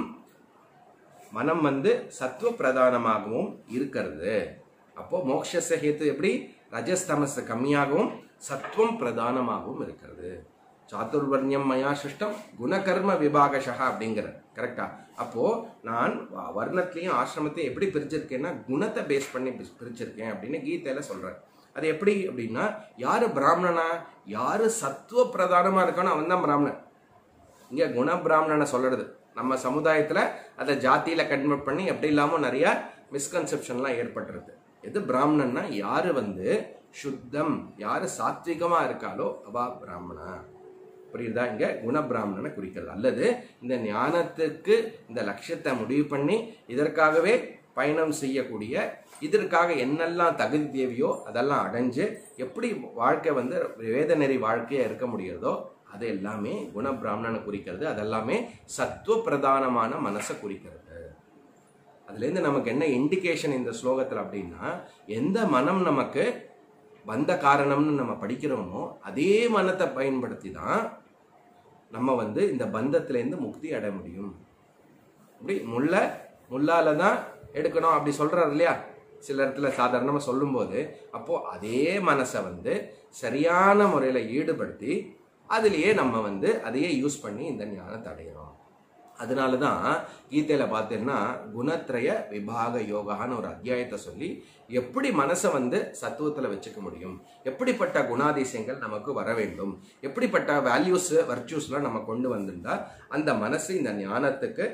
மனம் வந்து சத்துவ பிரதானமாகவும் இருக்கிறது அப்போ மோக்ஷஸ்ய ஹேத்து எப்படி ரஜஸ்தமஸ் கம்மியாகவும் சத்துவம் பிரதானமாகவும் இருக்கிறது சாதுர்வர்ணியம் மயா சிருஷ்டம் குணகர்ம விபாகஷா அப்படிங்கிற கரெக்டா அப்போ நான் வ- வர்ணத்திலையும் ஆசிரமத்தையும் எப்படி பிரிச்சிருக்கேன்னா குணத்தை பேஸ் பண்ணி பிரி- பிரிச்சிருக்கேன் அப்படின்னு கீதையில சொல்றேன் அது எப்படி அப்படின்னா யாரு பிராமணனா யாரு சத்துவ பிரதானமா இருக்கானோ அவன் தான் பிராமணன் இங்க குண பிராமணனை சொல்றது நம்ம சமுதாயத்துல அதை ஜாத்தியில கன்வெர்ட் பண்ணி எப்படி இல்லாம நிறைய மிஸ்கன்செப்ஷன்லாம் ஏற்பட்டுருது எது பிராமணன்னா யாரு வந்து சுத்தம் யாரு சாத்விகமா இருக்காளோ அவா பிராமணா புரியுதா இங்க குண பிராமணனை குறிக்கிறது அல்லது இந்த ஞானத்துக்கு இந்த லட்சியத்தை முடிவு பண்ணி இதற்காகவே பயணம் செய்யக்கூடிய இதற்காக என்னெல்லாம் தகுதி தேவையோ அதெல்லாம் அடைஞ்சு எப்படி வாழ்க்கை வந்து வேத நெறி வாழ்க்கையா இருக்க முடியுறதோ அது எல்லாமே குண பிராமணனை குறிக்கிறது அதெல்லாமே சத்துவ பிரதானமான மனசை குறிக்கிறது அதுலேருந்து நமக்கு என்ன இண்டிகேஷன் இந்த ஸ்லோகத்தில் அப்படின்னா எந்த மனம் நமக்கு வந்த காரணம்னு நம்ம படிக்கிறோமோ அதே மனத்தை பயன்படுத்தி தான் நம்ம வந்து இந்த பந்தத்திலேருந்து முக்தி அடைய முடியும் அப்படி முல்லை முள்ளால தான் எடுக்கணும் அப்படி சொல்றாரு இல்லையா சில இடத்துல சாதாரணமா சொல்லும்போது அப்போ அதே மனசை வந்து சரியான முறையில ஈடுபடுத்தி அதுலயே நம்ம வந்து அதையே யூஸ் பண்ணி இந்த ஞானத்தை அடையிறோம் அதனால தான் கீதையில பார்த்தீங்கன்னா குணத்ரய விபாக யோகான்னு ஒரு அத்தியாயத்தை சொல்லி எப்படி மனசை வந்து சத்துவத்துல வச்சுக்க முடியும் எப்படிப்பட்ட குணாதிசயங்கள் நமக்கு வர வேண்டும் எப்படிப்பட்ட வேல்யூஸ் வர்ச்சூஸ்லாம் நம்ம கொண்டு வந்திருந்தா அந்த மனசு இந்த ஞானத்துக்கு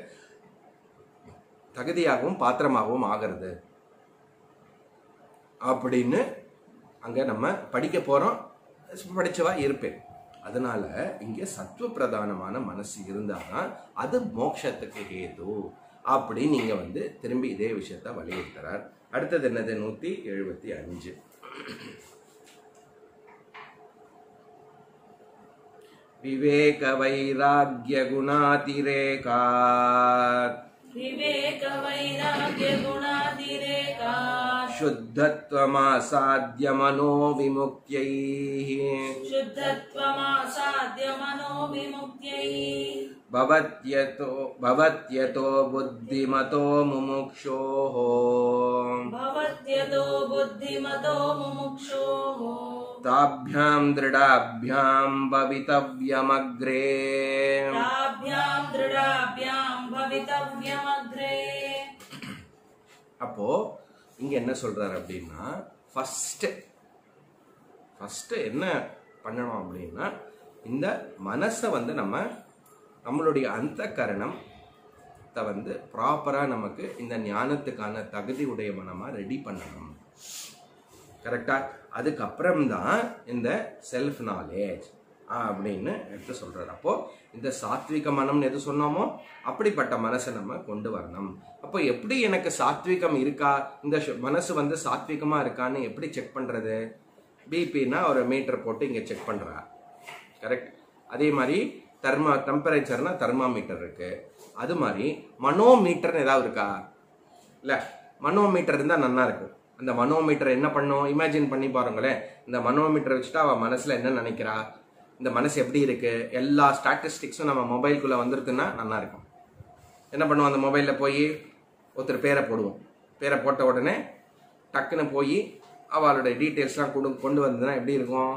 தகுதியாகவும் பாத்திரமாகவும் ஆகிறது அப்படின்னு அங்க நம்ம படிக்க போறோம் படிச்சவா இருப்பேன் அதனால இங்க சத்துவ பிரதானமான மனசு இருந்தாதான் அது மோட்சத்துக்கு ஹேது அப்படி நீங்க வந்து திரும்பி இதே விஷயத்த வலியுறுத்துறார் அடுத்தது என்னது நூத்தி எழுபத்தி அஞ்சு விவேக வைராகிய குணாதிரேகாத் विवेक वैराग्य गुणातिरेका शुद्धत्वमासाद्य मनोविमुक्त्यै शुद्धत्वमासाद्य मनोविमुक्त्यै भवत्यतो भवत्यतो बुद्धिमतो मुमुक्षोः भवत्यतो बुद्धिमतो मुमुक्षोः ताभ्यां दृढाभ्यां भवितव्यमग्रे ताभ्यां दृढाभ्यां भवितव्यमग्रे அப்போ இங்க என்ன சொல்றாரு அப்படின்னா ஃபர்ஸ்ட் ஃபர்ஸ்ட் என்ன பண்ணணும் அப்படின்னா இந்த மனசை வந்து நம்ம நம்மளுடைய அந்த கரணம் வந்து ப்ராப்பரா நமக்கு இந்த ஞானத்துக்கான தகுதி உடைய மனமா ரெடி பண்ணணும் கரெக்டா அதுக்கப்புறம் தான் இந்த செல்ஃப் நாலேஜ் அப்படின்னு எடுத்து சொல்றாரு அப்போ இந்த சாத்விக மனம்னு எது சொன்னோமோ அப்படிப்பட்ட மனசை நம்ம கொண்டு வரணும் அப்போ எப்படி எனக்கு சாத்விகம் இருக்கா இந்த ஷ- மனசு வந்து சாத்விகமா இருக்கான்னு எப்படி செக் பண்றது பிபின்னா ஒரு மீட்டர் போட்டு இங்க செக் பண்றா கரெக்ட் அதே மாதிரி தெர்மா டெம்பரேச்சர்னா தெர்மாமீட்டர் இருக்கு அது மாதிரி மனோமீட்டர்னு ஏதாவது இருக்கா இல்ல மனோமீட்டர் இருந்தா நல்லா இருக்கும் அந்த மனோமீட்டர் என்ன பண்ணும் இமேஜின் பண்ணி பாருங்களேன் இந்த மனோமீட்டர் வச்சுட்டு அவ மனசுல என்ன நினைக்கிறா இந்த மனசு எப்படி இருக்கு எல்லா ஸ்டாட்டிஸ்டிக்ஸும் நம்ம மொபைல்குள்ள வந்திருக்குன்னா நல்லா இருக்கும் என்ன பண்ணுவோம் அந்த மொபைல்ல போய் ஒருத்தர் பேரை போடுவோம் பேரை போட்ட உடனே டக்குன்னு போய் அவளுடைய டீட்டெயில்ஸ்லாம் கொண்டு கொண்டு வந்ததுன்னா எப்படி இருக்கும்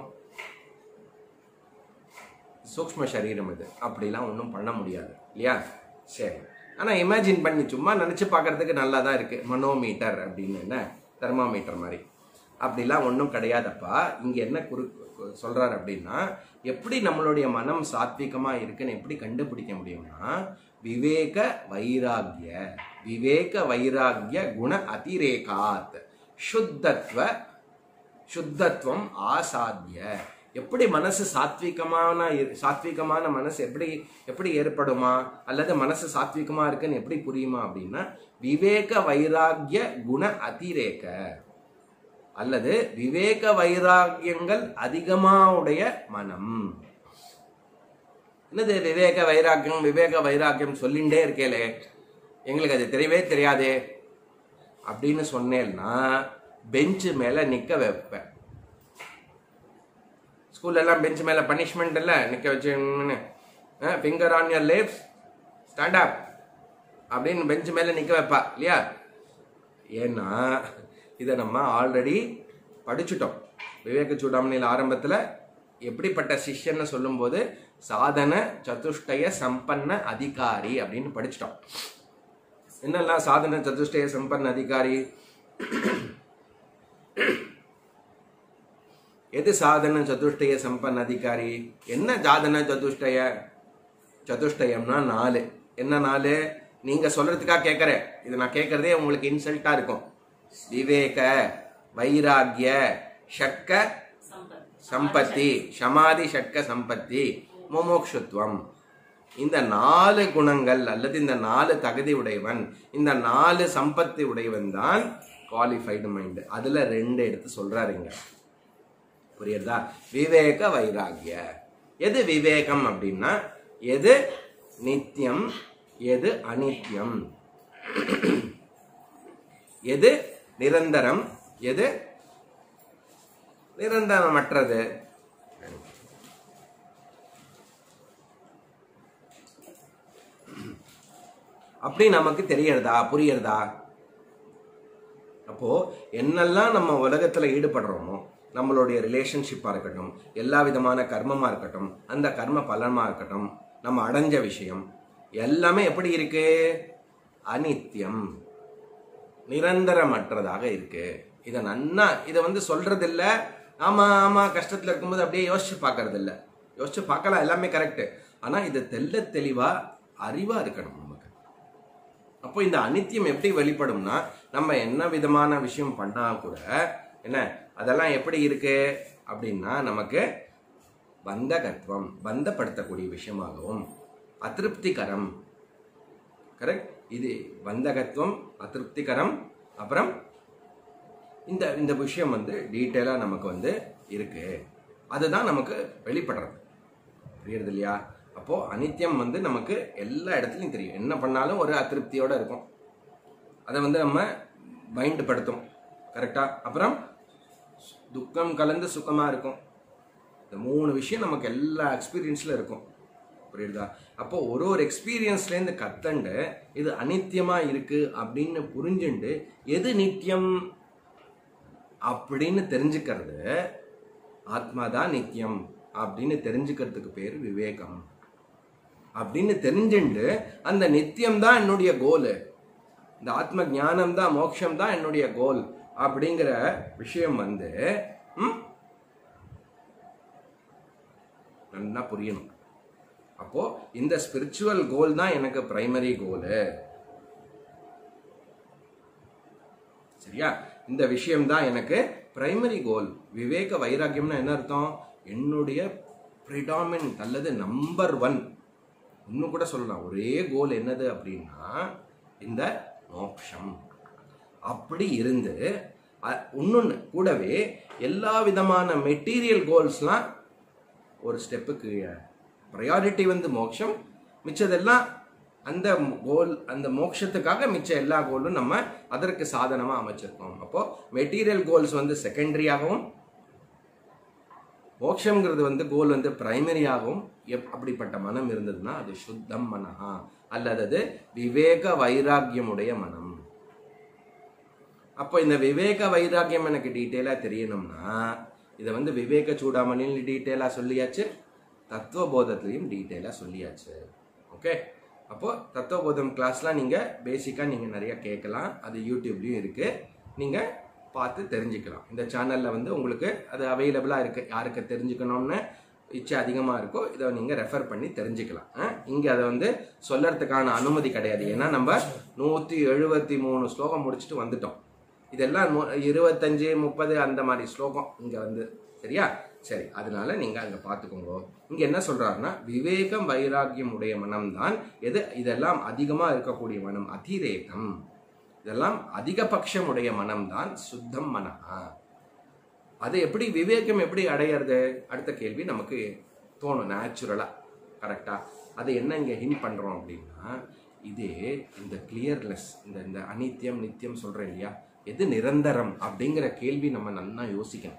சூக்ஷ்ம சரீரம் இது அப்படிலாம் ஒன்றும் பண்ண முடியாது இல்லையா சரி ஆனால் இமேஜின் பண்ணி சும்மா நினச்சி பார்க்கறதுக்கு நல்லா தான் இருக்கு மனோமீட்டர் அப்படின்னு என்ன தெர்மாமீட்டர் மாதிரி அப்படிலாம் ஒன்றும் கிடையாதப்பா இங்கே என்ன குறு சொல்றாரு அப்படின்னா எப்படி நம்மளுடைய மனம் சாத்விகமா இருக்குன்னு எப்படி கண்டுபிடிக்க முடியும்னா விவேக வைராகிய விவேக வைராகிய குண அதிரேகாத் சுத்தத்வ சுத்தத்துவம் ஆசாத்திய எப்படி மனசு சாத்விகமான இரு- சாத்விகமான மனசு எப்படி எப்படி ஏற்படுமா அல்லது மனசு சாத்விகமா இருக்குன்னு எப்படி புரியுமா அப்படின்னா விவேக வைராகிய குண அதிரேக அல்லது விவேக வைராகியங்கள் அதிகமா உடைய மனம் என்னது விவேக வைராக்கியம் விவேக வைராக்கியம் சொல்லிண்டே இருக்கேலே எங்களுக்கு அது தெரியவே தெரியாதே அப்படின்னு சொன்னேன்னா பெஞ்சு மேல நிக்க வைப்பேன் ஸ்கூல்ல எல்லாம் பெஞ்ச் மேல பனிஷ்மெண்ட் இல்ல நிக்க வச்சு finger on your lips stand up அப்படின்னு பெஞ்ச் மேல நிக்க வைப்பா இல்லையா ஏன்னா இதை நம்ம ஆல்ரெடி படிச்சுட்டோம் விவேக சூடாமணியில் ஆரம்பத்துல எப்படிப்பட்ட சிஷ்யன்னு சொல்லும்போது சாதன சதுஷ்டய சம்பன்ன அதிகாரி அப்படின்னு படிச்சிட்டோம் என்னெல்லாம் சாதன சதுஷ்டய சம்பன்ன அதிகாரி எது சாதன சதுஷ்டய சம்பன்ன அதிகாரி என்ன சாதன சதுஷ்டய சதுஷ்டயம்னா நாலு என்ன நாலு நீங்க சொல்றதுக்காக கேட்கறேன் இது நான் கேட்கறதே உங்களுக்கு இன்சல்ட்டா இருக்கும் விவேக வைராகிய ஷட்க சம்பத்தி சமாதி ஷட்க சம்பத்தி முமோக்ஷுத்வம் இந்த நாலு குணங்கள் அல்லது இந்த நாலு தகுதி உடையவன் இந்த நாலு சம்பத்தி உடையவன் தான் குவாலிஃபைடு மைண்ட் அதுல ரெண்டு எடுத்து சொல்றாருங்க புரியுறதா விவேக வைராகிய எது விவேகம் அப்படின்னா எது நித்தியம் எது அனித்யம் எது நிரந்தரம் எது நிரந்தரமற்றது அப்படி நமக்கு தெரியறதா புரியறதா அப்போ என்னெல்லாம் நம்ம உலகத்துல ஈடுபடுறோமோ நம்மளுடைய ரிலேஷன்ஷிப்பா இருக்கட்டும் எல்லா விதமான கர்மமா இருக்கட்டும் அந்த கர்ம பலமா இருக்கட்டும் நம்ம அடைஞ்ச விஷயம் எல்லாமே எப்படி இருக்கு அனித்தியம் நிரந்தரமற்றதாக இருக்கு இதை நன்னா இதை வந்து சொல்றது இல்ல ஆமா ஆமா கஷ்டத்துல இருக்கும்போது அப்படியே யோசிச்சு பார்க்கறது இல்ல யோசிச்சு பார்க்கலாம் எல்லாமே கரெக்ட் ஆனா இது தெல்ல தெளிவா அறிவா இருக்கணும் நமக்கு அப்போ இந்த அனித்தியம் எப்படி வெளிப்படும்னா நம்ம என்ன விதமான விஷயம் பண்ணா கூட என்ன அதெல்லாம் எப்படி இருக்கு அப்படின்னா நமக்கு பந்தகத்துவம் பந்தப்படுத்தக்கூடிய விஷயமாகவும் அதிருப்திகரம் கரெக்ட் இது பந்தகத்துவம் அதிருப்திகரம் அப்புறம் இந்த இந்த விஷயம் வந்து டீட்டெயிலாக நமக்கு வந்து இருக்கு அதுதான் நமக்கு வெளிப்படுறது புரியுறது இல்லையா அப்போ அனித்தியம் வந்து நமக்கு எல்லா இடத்துலையும் தெரியும் என்ன பண்ணாலும் ஒரு அதிருப்தியோட இருக்கும் அதை வந்து நம்ம மைண்ட் படுத்தும் கரெக்டா அப்புறம் துக்கம் கலந்து சுகமா இருக்கும் இந்த மூணு விஷயம் நமக்கு எல்லா எக்ஸ்பீரியன்ஸ்ல இருக்கும் புரியுதா அப்போ ஒரு ஒரு எக்ஸ்பீரியன்ஸ்லேருந்து கத்தண்டு இது அனித்தியமா இருக்கு அப்படின்னு புரிஞ்சுண்டு எது நித்தியம் அப்படின்னு தெரிஞ்சுக்கிறது ஆத்மா தான் நித்தியம் அப்படின்னு தெரிஞ்சுக்கிறதுக்கு பேர் விவேகம் அப்படின்னு தெரிஞ்சுண்டு அந்த நித்தியம் தான் என்னுடைய கோல் இந்த ஆத்ம ஞானம் தான் மோட்சம் தான் என்னுடைய கோல் அப்படிங்கிற விஷயம் வந்து ம், நல்லா புரியணும் அப்போ இந்த ஸ்பிரிச்சுவல் கோல் தான் எனக்கு பிரைமரி கோலு சரியா இந்த விஷயம் தான் எனக்கு பிரைமரி கோல் விவேக வைராக்கியம்னா என்ன அர்த்தம் என்னுடைய ப்ரிடாமினன்ட் அல்லது நம்பர் ஒன் இன்னும் கூட சொல்லலாம் ஒரே கோல் என்னது அப்படின்னா இந்த மோக்ஷம் அப்படி இருந்து இன்னொன்று கூடவே எல்லா விதமான மெட்டீரியல் கோல்ஸ்லாம் ஒரு ஸ்டெப்புக்கு ப்ரையாரிட்டி வந்து மோட்சம் மிச்சதெல்லாம் அந்த கோல் அந்த மோட்சத்துக்காக மிச்ச எல்லா கோலும் நம்ம அதற்கு சாதனமாக அமைச்சிருக்கோம் அப்போ மெட்டீரியல் கோல்ஸ் வந்து செகண்டரியாகவும் மோட்சம்ங்கிறது வந்து கோல் வந்து பிரைமரியாகவும் எப் அப்படிப்பட்ட மனம் இருந்ததுன்னா அது சுத்தம் மனஹா அல்லது அது விவேக வைராக்கியமுடைய மனம் அப்போ இந்த விவேக வைராக்கியம் எனக்கு டீட்டெயிலாக தெரியணும்னா இதை வந்து விவேக சூடாமணியில் டீட்டெயிலாக சொல்லியாச்சு தத்துவபோதத்துலையும் டீட்டெயிலாக சொல்லியாச்சு ஓகே அப்போ தத்துவபோதம் கிளாஸ்லாம் நீங்கள் பேசிக்காக நீங்கள் நிறைய கேட்கலாம் அது யூடியூப்லேயும் இருக்குது நீங்கள் பார்த்து தெரிஞ்சுக்கலாம் இந்த சேனலில் வந்து உங்களுக்கு அது அவைலபிளாக இருக்குது யாருக்கு தெரிஞ்சுக்கணும்னு இச்சை அதிகமாக இருக்கோ இதை நீங்கள் ரெஃபர் பண்ணி தெரிஞ்சுக்கலாம் இங்கே அதை வந்து சொல்லறதுக்கான அனுமதி கிடையாது ஏன்னா நம்ம நூற்றி எழுபத்தி மூணு ஸ்லோகம் முடிச்சுட்டு வந்துட்டோம் இதெல்லாம் நூ- இருபத்தஞ்சு முப்பது அந்த மாதிரி ஸ்லோகம் இங்கே வந்து சரியா சரி அதனால நீங்கள் அங்கே பார்த்துக்கோங்க இங்கே என்ன சொல்றாருன்னா விவேகம் வைராக்கியம் உடைய மனம்தான் எது இதெல்லாம் அதிகமாக இருக்கக்கூடிய மனம் அதிரேகம் இதெல்லாம் அதிகபட்சம் உடைய மனம்தான் சுத்தம் மனஹா அது எப்படி விவேகம் எப்படி அடையிறது அடுத்த கேள்வி நமக்கு தோணும் நேச்சுரலா கரெக்டா அது என்ன இங்க ஹின் பண்றோம் அப்படின்னா இதே இந்த கிளியர்னஸ் இந்த இந்த அனித்தியம் நித்தியம் சொல்றேன் இல்லையா எது நிரந்தரம் அப்படிங்கிற கேள்வி நம்ம நல்லா யோசிக்கணும்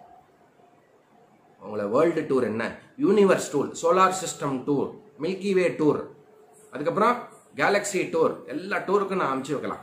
உங்களை வேர்ல்டு டூர் என்ன universe tour solar system tour milky way tour அதுக்கப்புறம் கேலக்ஸி டூர் எல்லா டூருக்கும் நான் அனுப்பிச்சு வைக்கலாம்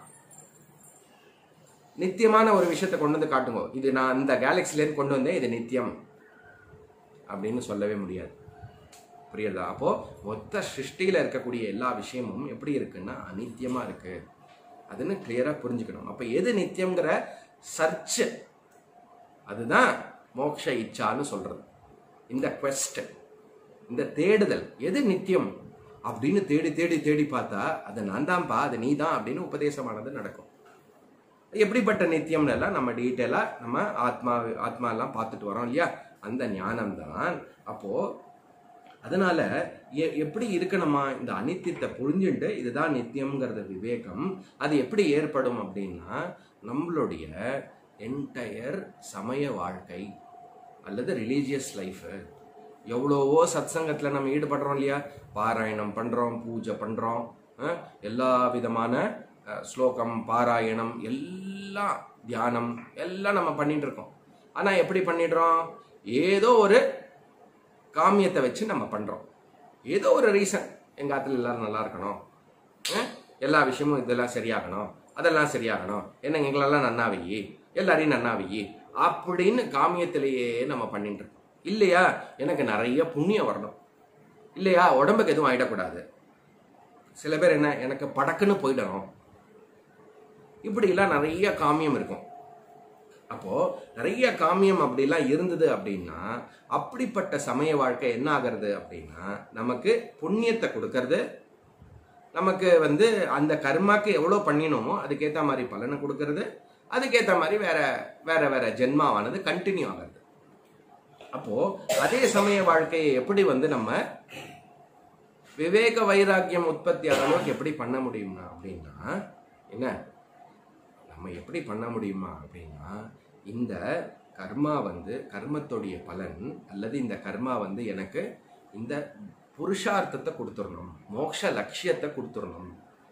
நித்தியமான ஒரு விஷயத்தை கொண்டு வந்து காட்டுங்க இது நான் இந்த கேலக்சிலேருந்து கொண்டு வந்தேன் இது நித்தியம் அப்படின்னு சொல்லவே முடியாது புரியுதா அப்போ மொத்த சிருஷ்டியில இருக்கக்கூடிய எல்லா விஷயமும் எப்படி இருக்குன்னா அனித்தியமா இருக்கு அதுன்னு கிளியரா புரிஞ்சுக்கணும் அப்ப எது நித்தியம்ங்கிற சர்ச் அதுதான் மோக்ஷ இச்சான்னு சொல்றது இந்த quest இந்த தேடுதல் எது நித்தியம் அப்படின்னு தேடி தேடி தேடி பார்த்தா அது நான் தான்ப்பா அது நீ தான் அப்படின்னு உபதேசமானது நடக்கும் எப்படிப்பட்ட நித்தியம்னு எல்லாம் நம்ம டீட்டெயிலாக நம்ம ஆத்மா ஆத்மா எல்லாம் பார்த்துட்டு வரோம் இல்லையா அந்த ஞானம் தான் அப்போ அதனால எ- எப்படி இருக்கணுமா இந்த அனித்தியத்தை புரிஞ்சுட்டு இதுதான் நித்தியம்ங்கிறது விவேகம் அது எப்படி ஏற்படும் அப்படின்னா நம்மளுடைய என்டையர் சமய வாழ்க்கை அல்லது ரிலீஜியஸ் லைஃபு எவ்வளவோ சத்சங்கத்தில் நம்ம ஈடுபடுறோம் இல்லையா பாராயணம் பண்ணுறோம் பூஜை பண்ணுறோம் எல்லா விதமான அஹ், ஸ்லோகம் பாராயணம் எல்லாம் தியானம் எல்லாம் நம்ம பண்ணிட்டு இருக்கோம் ஆனால் எப்படி பண்ணிடுறோம் ஏதோ ஒரு காமியத்தை வச்சு நம்ம பண்ணுறோம் ஏதோ ஒரு ரீசன் எங்கள் ஆத்துல எல்லாரும் நல்லா இருக்கணும் அஹ், எல்லா விஷயமும் இதெல்லாம் சரியாகணும் அதெல்லாம் சரியாகணும் என்ன எங்களெல்லாம் நன்னா வையி எல்லாரையும் நன்னா வையி அப்படின்னு காமியத்திலேயே நம்ம பண்ணிட்டு இருக்கோம் இல்லையா எனக்கு நிறைய புண்ணியம் வரணும் இல்லையா உடம்புக்கு எதுவும் ஆயிடக்கூடாது சில பேர் என்ன எனக்கு படக்குன்னு போயிடணும் இப்படிலாம் நிறைய காமியம் இருக்கும் அப்போ நிறைய காமியம் அப்படிலாம் இருந்தது அப்படின்னா அப்படிப்பட்ட சமய வாழ்க்கை என்ன ஆகிறது அப்படின்னா நமக்கு புண்ணியத்தை கொடுக்கறது நமக்கு வந்து அந்த கர்மாக்கு எவ்வளோ பண்ணினோமோ அதுக்கேற்ற மாதிரி பலனை கொடுக்கறது அதுக்கேற்ற மாதிரி வேற வேற வேற ஜென்மாவானது கண்டினியூ ஆகிறது அப்போ அதே சமய வாழ்க்கையை எப்படி வந்து நம்ம விவேக வைராக்கியம் உற்பத்தி அளவுக்கு எப்படி பண்ண முடியுமா அப்படின்னா என்ன நம்ம எப்படி பண்ண முடியுமா அப்படின்னா இந்த கர்மா வந்து கர்மத்துடைய பலன் அல்லது இந்த கர்மா வந்து எனக்கு இந்த புருஷார்த்தத்தை கொடுத்துடணும் மோட்ச லட்சியத்தை கொடுத்துடணும்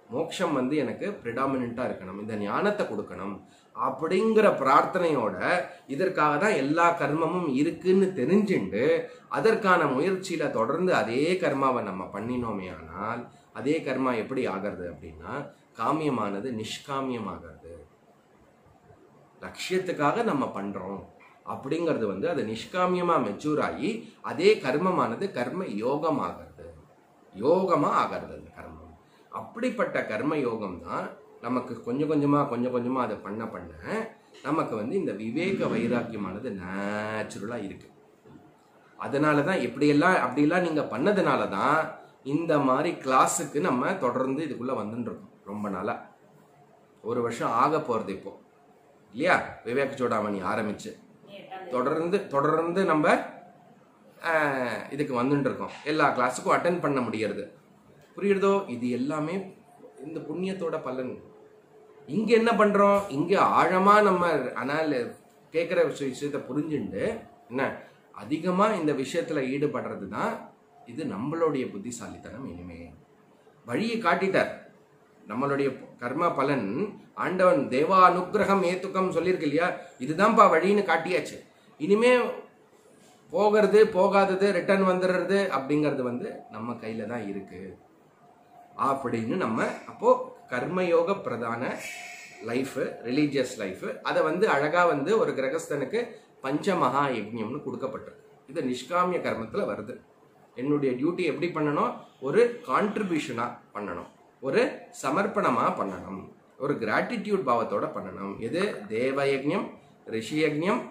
மோட்சம் வந்து எனக்கு ப்ரிடாமினண்டா இருக்கணும் இந்த ஞானத்தை கொடுக்கணும் அப்படிங்கிற பிரார்த்தனையோட இதற்காக தான் எல்லா கர்மமும் இருக்குன்னு தெரிஞ்சுண்டு அதற்கான முயற்சியில தொடர்ந்து அதே கர்மாவை நம்ம பண்ணினோமே ஆனால் அதே கர்மா எப்படி ஆகிறது அப்படின்னா காமியமானது நிஷ்காமியமாகிறது லட்சியத்துக்காக நம்ம பண்றோம் அப்படிங்கிறது வந்து அது நிஷ்காமியமா மெச்சூர் ஆகி அதே கர்மமானது கர்ம யோகம் ஆகிறது யோகமா ஆகிறது அந்த கர்மம் அப்படிப்பட்ட கர்ம யோகம் தான் நமக்கு கொஞ்சம் கொஞ்சமா கொஞ்சம் கொஞ்சமா அதை பண்ண பண்ண நமக்கு வந்து இந்த விவேக வைராக்கியமானது நேச்சுரலா இருக்கு அதனால தான் எப்படியெல்லாம் அப்படியெல்லாம் நீங்க பண்ணதுனால தான் இந்த மாதிரி கிளாஸுக்கு நம்ம தொடர்ந்து இதுக்குள்ள வந்துட்டு இருக்கோம் ரொம்ப நாளா ஒரு வருஷம் ஆக போறது இப்போ இல்லையா விவேக் சூடாமணி ஆரம்பிச்சு தொடர்ந்து தொடர்ந்து நம்ம ஆஹ், இதுக்கு வந்துட்டு இருக்கோம் எல்லா கிளாஸுக்கும் அட்டன் பண்ண முடியறது புரியுறதோ இது எல்லாமே இந்த புண்ணியத்தோட பலன் இங்க என்ன பண்றோம் இங்க ஆழமா நம்ம அனால கேட்குற விஷயத்த புரிஞ்சுண்டு என்ன அதிகமா இந்த விஷயத்துல ஈடுபடுறது தான் இது நம்மளுடைய புத்திசாலித்தனம் இனிமே வழியை காட்டிட்டார் நம்மளுடைய கர்ம பலன் ஆண்டவன் தேவா அனுக்கிரகம் ஏத்துக்கம் சொல்லியிருக்கு இல்லையா இதுதான்ப்பா வழின்னு காட்டியாச்சு இனிமே போகிறது போகாதது ரிட்டர்ன் வந்துடுறது அப்படிங்கிறது வந்து நம்ம கையில தான் இருக்கு அப்படின்னு நம்ம அப்போ கர்மயோக பிரதான லைஃப் ரிலீஜியஸ் லைஃப் அதை வந்து அழகா வந்து ஒரு கிரகஸ்தனுக்கு பஞ்சமகா யஜ்ஞம்னு கொடுக்கப்பட்டிருக்கு இது நிஷ்காமிய கர்மத்துல வருது என்னுடைய டியூட்டி எப்படி பண்ணணும் ஒரு கான்ட்ரிபியூஷனா பண்ணணும் ஒரு சமர்ப்பணமா பண்ணணும் ஒரு கிராட்டிடியூட் பாவத்தோட பண்ணணும் எது தேவ யஜ்ஞம் ரிஷி யஜ்ஞம்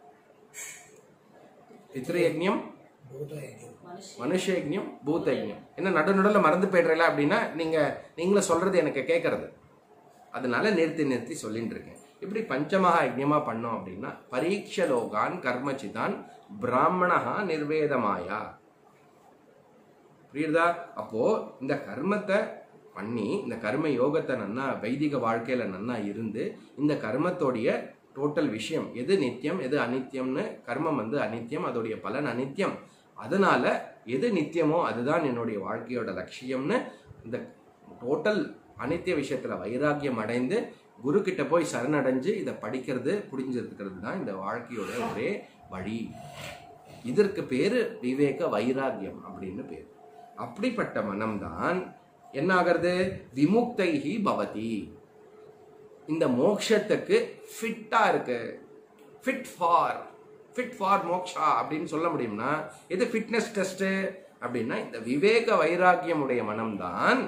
பித்ரு யஜ்ஞம் மனுஷ யஜ்ஞம் பூத யஜ்ஞம் என்ன நடு நடுவில் மறந்து போயிடுறல அப்படின்னா நீங்க நீங்களும் சொல்றது எனக்கு கேட்கறது அதனால நிறுத்தி நிறுத்தி சொல்லிட்டு இருக்கேன் இப்படி பஞ்சமகா யஜ்ஞமா பண்ணோம் அப்படின்னா பரீட்ச லோகான் கர்மச்சிதான் பிராமணஹா நிர்வேதமாயா புரியுதா அப்போ இந்த கர்மத்தை பண்ணி இந்த கர்ம யோகத்தை நன்னா வைதிக வாழ்க்கையில நன்னா இருந்து இந்த கர்மத்தோடைய டோட்டல் விஷயம் எது நித்தியம் எது அனித்தியம்னு கர்மம் வந்து அனித்தியம் அதோடைய பலன் அனித்தியம் அதனால எது நித்தியமோ அதுதான் என்னுடைய வாழ்க்கையோட லட்சியம்னு இந்த டோட்டல் அனித்திய விஷயத்துல வைராக்கியம் அடைந்து குரு கிட்ட போய் சரணடைஞ்சு இதை படிக்கிறது புரிஞ்சிருக்கிறது தான் இந்த வாழ்க்கையோட ஒரே வழி இதற்கு பேரு விவேக வைராக்கியம் அப்படின்னு பேர் அப்படிப்பட்ட மனம்தான் என்ன ஆகிறது விமுக்தைஹி பவதி இந்த மோக்ஷத்துக்கு ஃபிட்டா இருக்கு fit for fit for moksha அப்படின்னு சொல்ல முடியும்னா எது ஃபிட்னஸ் டெஸ்ட் அப்படின்னா இந்த விவேக வைராக்கியமுடைய மனம்தான்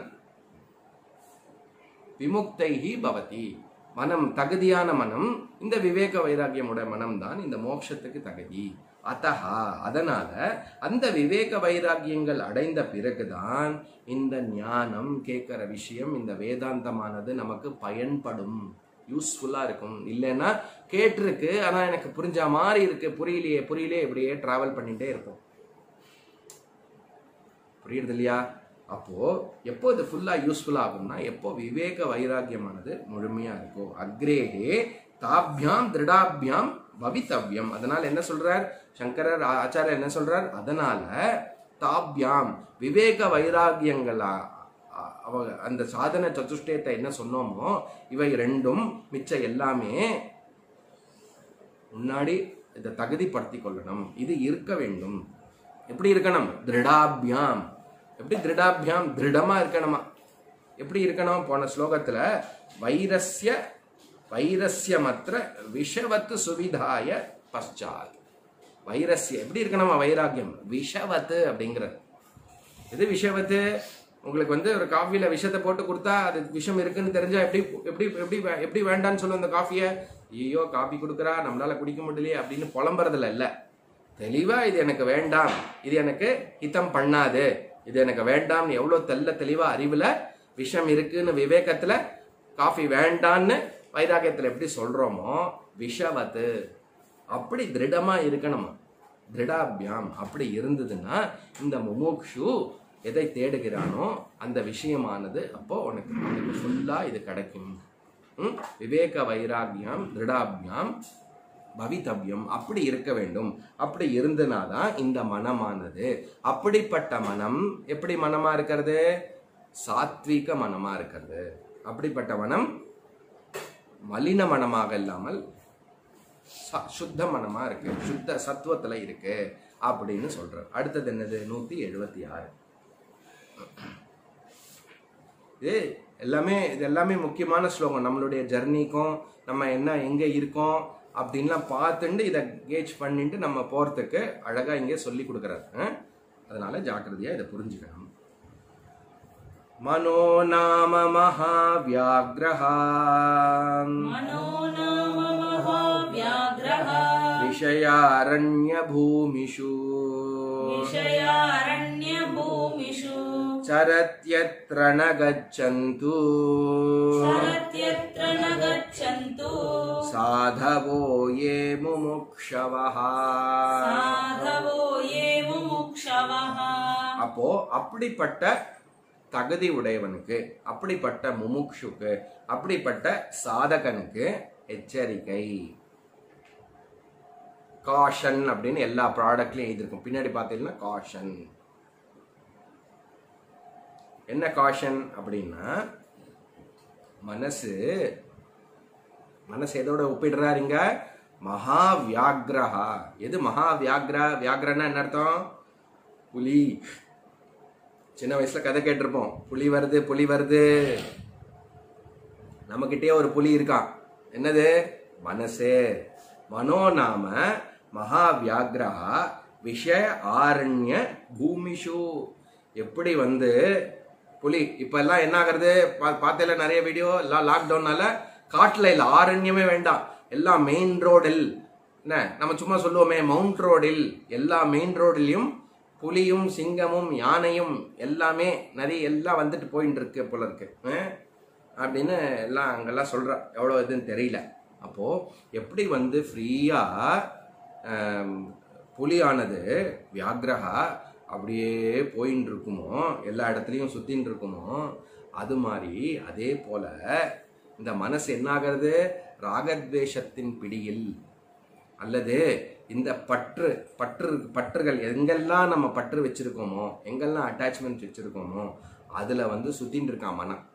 விமுக்தைஹி பவதி மனம் தகுதியான மனம் இந்த விவேக வைராக்கியமுடைய மனம்தான் இந்த மோட்சத்துக்கு தகுதி அத்தஹா அதனால அந்த விவேக வைராக்கியங்கள் அடைந்த பிறகுதான் இந்த ஞானம் கேட்கிற விஷயம் இந்த வேதாந்தமானது நமக்கு பயன்படும் யூஸ்ஃபுல்லா இருக்கும் இல்லைன்னா கேட்டிருக்கு ஆனா எனக்கு புரிஞ்ச மாதிரி இருக்கு புரியலையே புரியலையே இப்படியே டிராவல் பண்ணிட்டே இருப்போம் புரியுறது இல்லையா அப்போ எப்போ இது ஃபுல்லா யூஸ்ஃபுல் ஆகும்னா எப்போ விவேக வைராக்கியமானது முழுமையா இருக்கும் அக்ரேகே தாபியாம் திருடாபியாம் பவித்தவ்யம் அதனால என்ன சொல்றார் சங்கரர் ஆ- ஆச்சாரியர் என்ன சொல்றார் அதனால தாபியாம் விவேக வைராக்கியங்களா அ- அவ அந்த சாதன சதுஷ்டயத்தை என்ன சொன்னோமோ இவை ரெண்டும் மிச்ச எல்லாமே முன்னாடி இதை தகுதிப்படுத்தி கொள்ளணும் இது இருக்க வேண்டும் எப்படி இருக்கணும் திருடாபியாம் எப்படி திருடாபியாம் திருடமா இருக்கணுமா எப்படி இருக்கணும் போன ஸ்லோகத்துல வைரஸ்ய வைரஸ்யமற்ற விஷவத்து சுவிதாய பశ్చాத் வைரஸ்ய எப்படி இருக்கணுமா வைராக்கியம் விஷவத்து அப்படிங்கிறது எது விஷவத்து உங்களுக்கு வந்து ஒரு காஃபில விஷத்தை போட்டு கொடுத்தா அது விஷம் இருக்குன்னு தெரிஞ்சா எப்படி எப்படி எப்படி வே- எப்படி வேண்டான்னு சொல்லும் அந்த காஃபியை ஐயோ காஃபி கொடுக்குறா நம்மளால குடிக்க முடியலையே அப்படின்னு புலம்புறதுல இல்ல தெளிவா இது எனக்கு வேண்டாம் இது எனக்கு ஹிதம் பண்ணாது இது எனக்கு வேண்டாம்னு எவ்வளவு தெல்ல தெளிவா அறிவுல விஷம் இருக்குன்னு விவேகத்துல காஃபி வேண்டான்னு வைராகியத்துல எப்படி சொல்றோமோ விஷவத்து அப்படி திருடமா இருக்கணுமா திருடாபியாம் அப்படி இருந்ததுன்னா இந்த முமுக்ஷு எதை தேடுகிறானோ அந்த விஷயமானது அப்போ உனக்கு உனக்கு ஃபுல்லா இது கிடைக்கும் ம்? விவேக வைராகியம் திருடாபியாம் பவித்தவ்யம் அப்படி இருக்க வேண்டும் அப்படி இருந்தனாதான் இந்த மனமானது அப்படிப்பட்ட மனம் எப்படி மனமா இருக்கிறது சாத்வீக மனமா இருக்கிறது அப்படிப்பட்ட மனம் மலின மனமாக இல்லாமல் ச- சுத்த மனமா இருக்கு சுத்த சத்துவத்துல இருக்கு அப்படின்னு சொல்றார் அடுத்தது என்னது நூத்தி எழுபத்தி ஆறு இது எல்லாமே இது எல்லாமே முக்கியமான ஸ்லோகம் நம்மளுடைய ஜர்னிக்கும் நம்ம என்ன எங்க இருக்கோம் அப்படின்லாம் பார்த்துட்டு இதை கேஜ் பண்ணிட்டு நம்ம போறதுக்கு அழகா இங்கே சொல்லி கொடுக்குறாரு ஆ? அதனால ஜாக்கிரதையா இதை புரிஞ்சுக்கணும் மனோ நாம மகாவியாகிரஹா मनो नाम महाव्याघ्रः விஷயாரண்ய பூமிஷு विषयारण्यभूमिषु चरत्यत्र न गच्छन्तु सरत्यत्र न गच्छन्तु साधवो ये मुमुक्षवः साधवो ये मुमुक्षवः அப்போ அப்படிப்பட்ட தகுதி உடையவனுக்கு அப்படிப்பட்ட முமுக்ஷுக்கு அப்படிப்பட்ட சாதகனுக்கு எச்சரிக்கை காஷன் அப்படின்னு எல்லா ப்ராடக்ட்லயும் எழுதியிருக்கும் பின்னாடி பார்த்தீங்கன்னா காஷன் என்ன காஷன் அப்படின்னா மனசு மனசு எதோட ஒப்பிடுறாருங்க மகா வியாக்ரஹா எது மகா வியாக்ரா வியாக்ரன்னா என்ன அர்த்தம் புலி சின்ன வயசுல கதை கேட்டிருப்போம் புலி வருது புலி வருது நம்மகிட்டயே ஒரு புலி இருக்கான் என்னது மனசு மனோ நாம மகா வியாக்ரா விஷய ஆரண்ய பூமிஷு எப்படி வந்து புலி இப்ப எல்லாம் என்ன ஆகுறது பா- பார்த்தேல நிறைய வீடியோ எல்லாம் லாக்டவுன்னால காட்டுல இல்ல ஆரண்யமே வேண்டாம் எல்லாம் மெயின் ரோடில் என்ன நம்ம சும்மா சொல்லுவோமே மவுண்ட் ரோடில் எல்லா மெயின் ரோடிலையும் புலியும் சிங்கமும் யானையும் எல்லாமே நிறைய எல்லாம் வந்துட்டு போயின்னு இருக்கு போல இருக்கு அஹ்? அப்படின்னு எல்லாம் அங்கெல்லாம் சொல்றா எவ்வளோ இதுன்னு தெரியல அப்போ எப்படி வந்து ஃப்ரீயா புலியானது வியாக்ரஹா அப்படியே போயின்னு இருக்குமோ எல்லா இடத்துலையும் சுத்தின்னு இருக்குமோ அது மாதிரி அதே போல இந்த மனசு என்ன ஆகிறது ராகத்வேஷத்தின் பிடியில் அல்லது இந்த பற்று பற்று பற்றுகள் எங்கெல்லாம் நம்ம பற்று வச்சிருக்கோமோ எங்கெல்லாம் அட்டாச்மெண்ட் வச்சிருக்கோமோ அதுல வந்து சுத்தின்னு இருக்கான் மனம்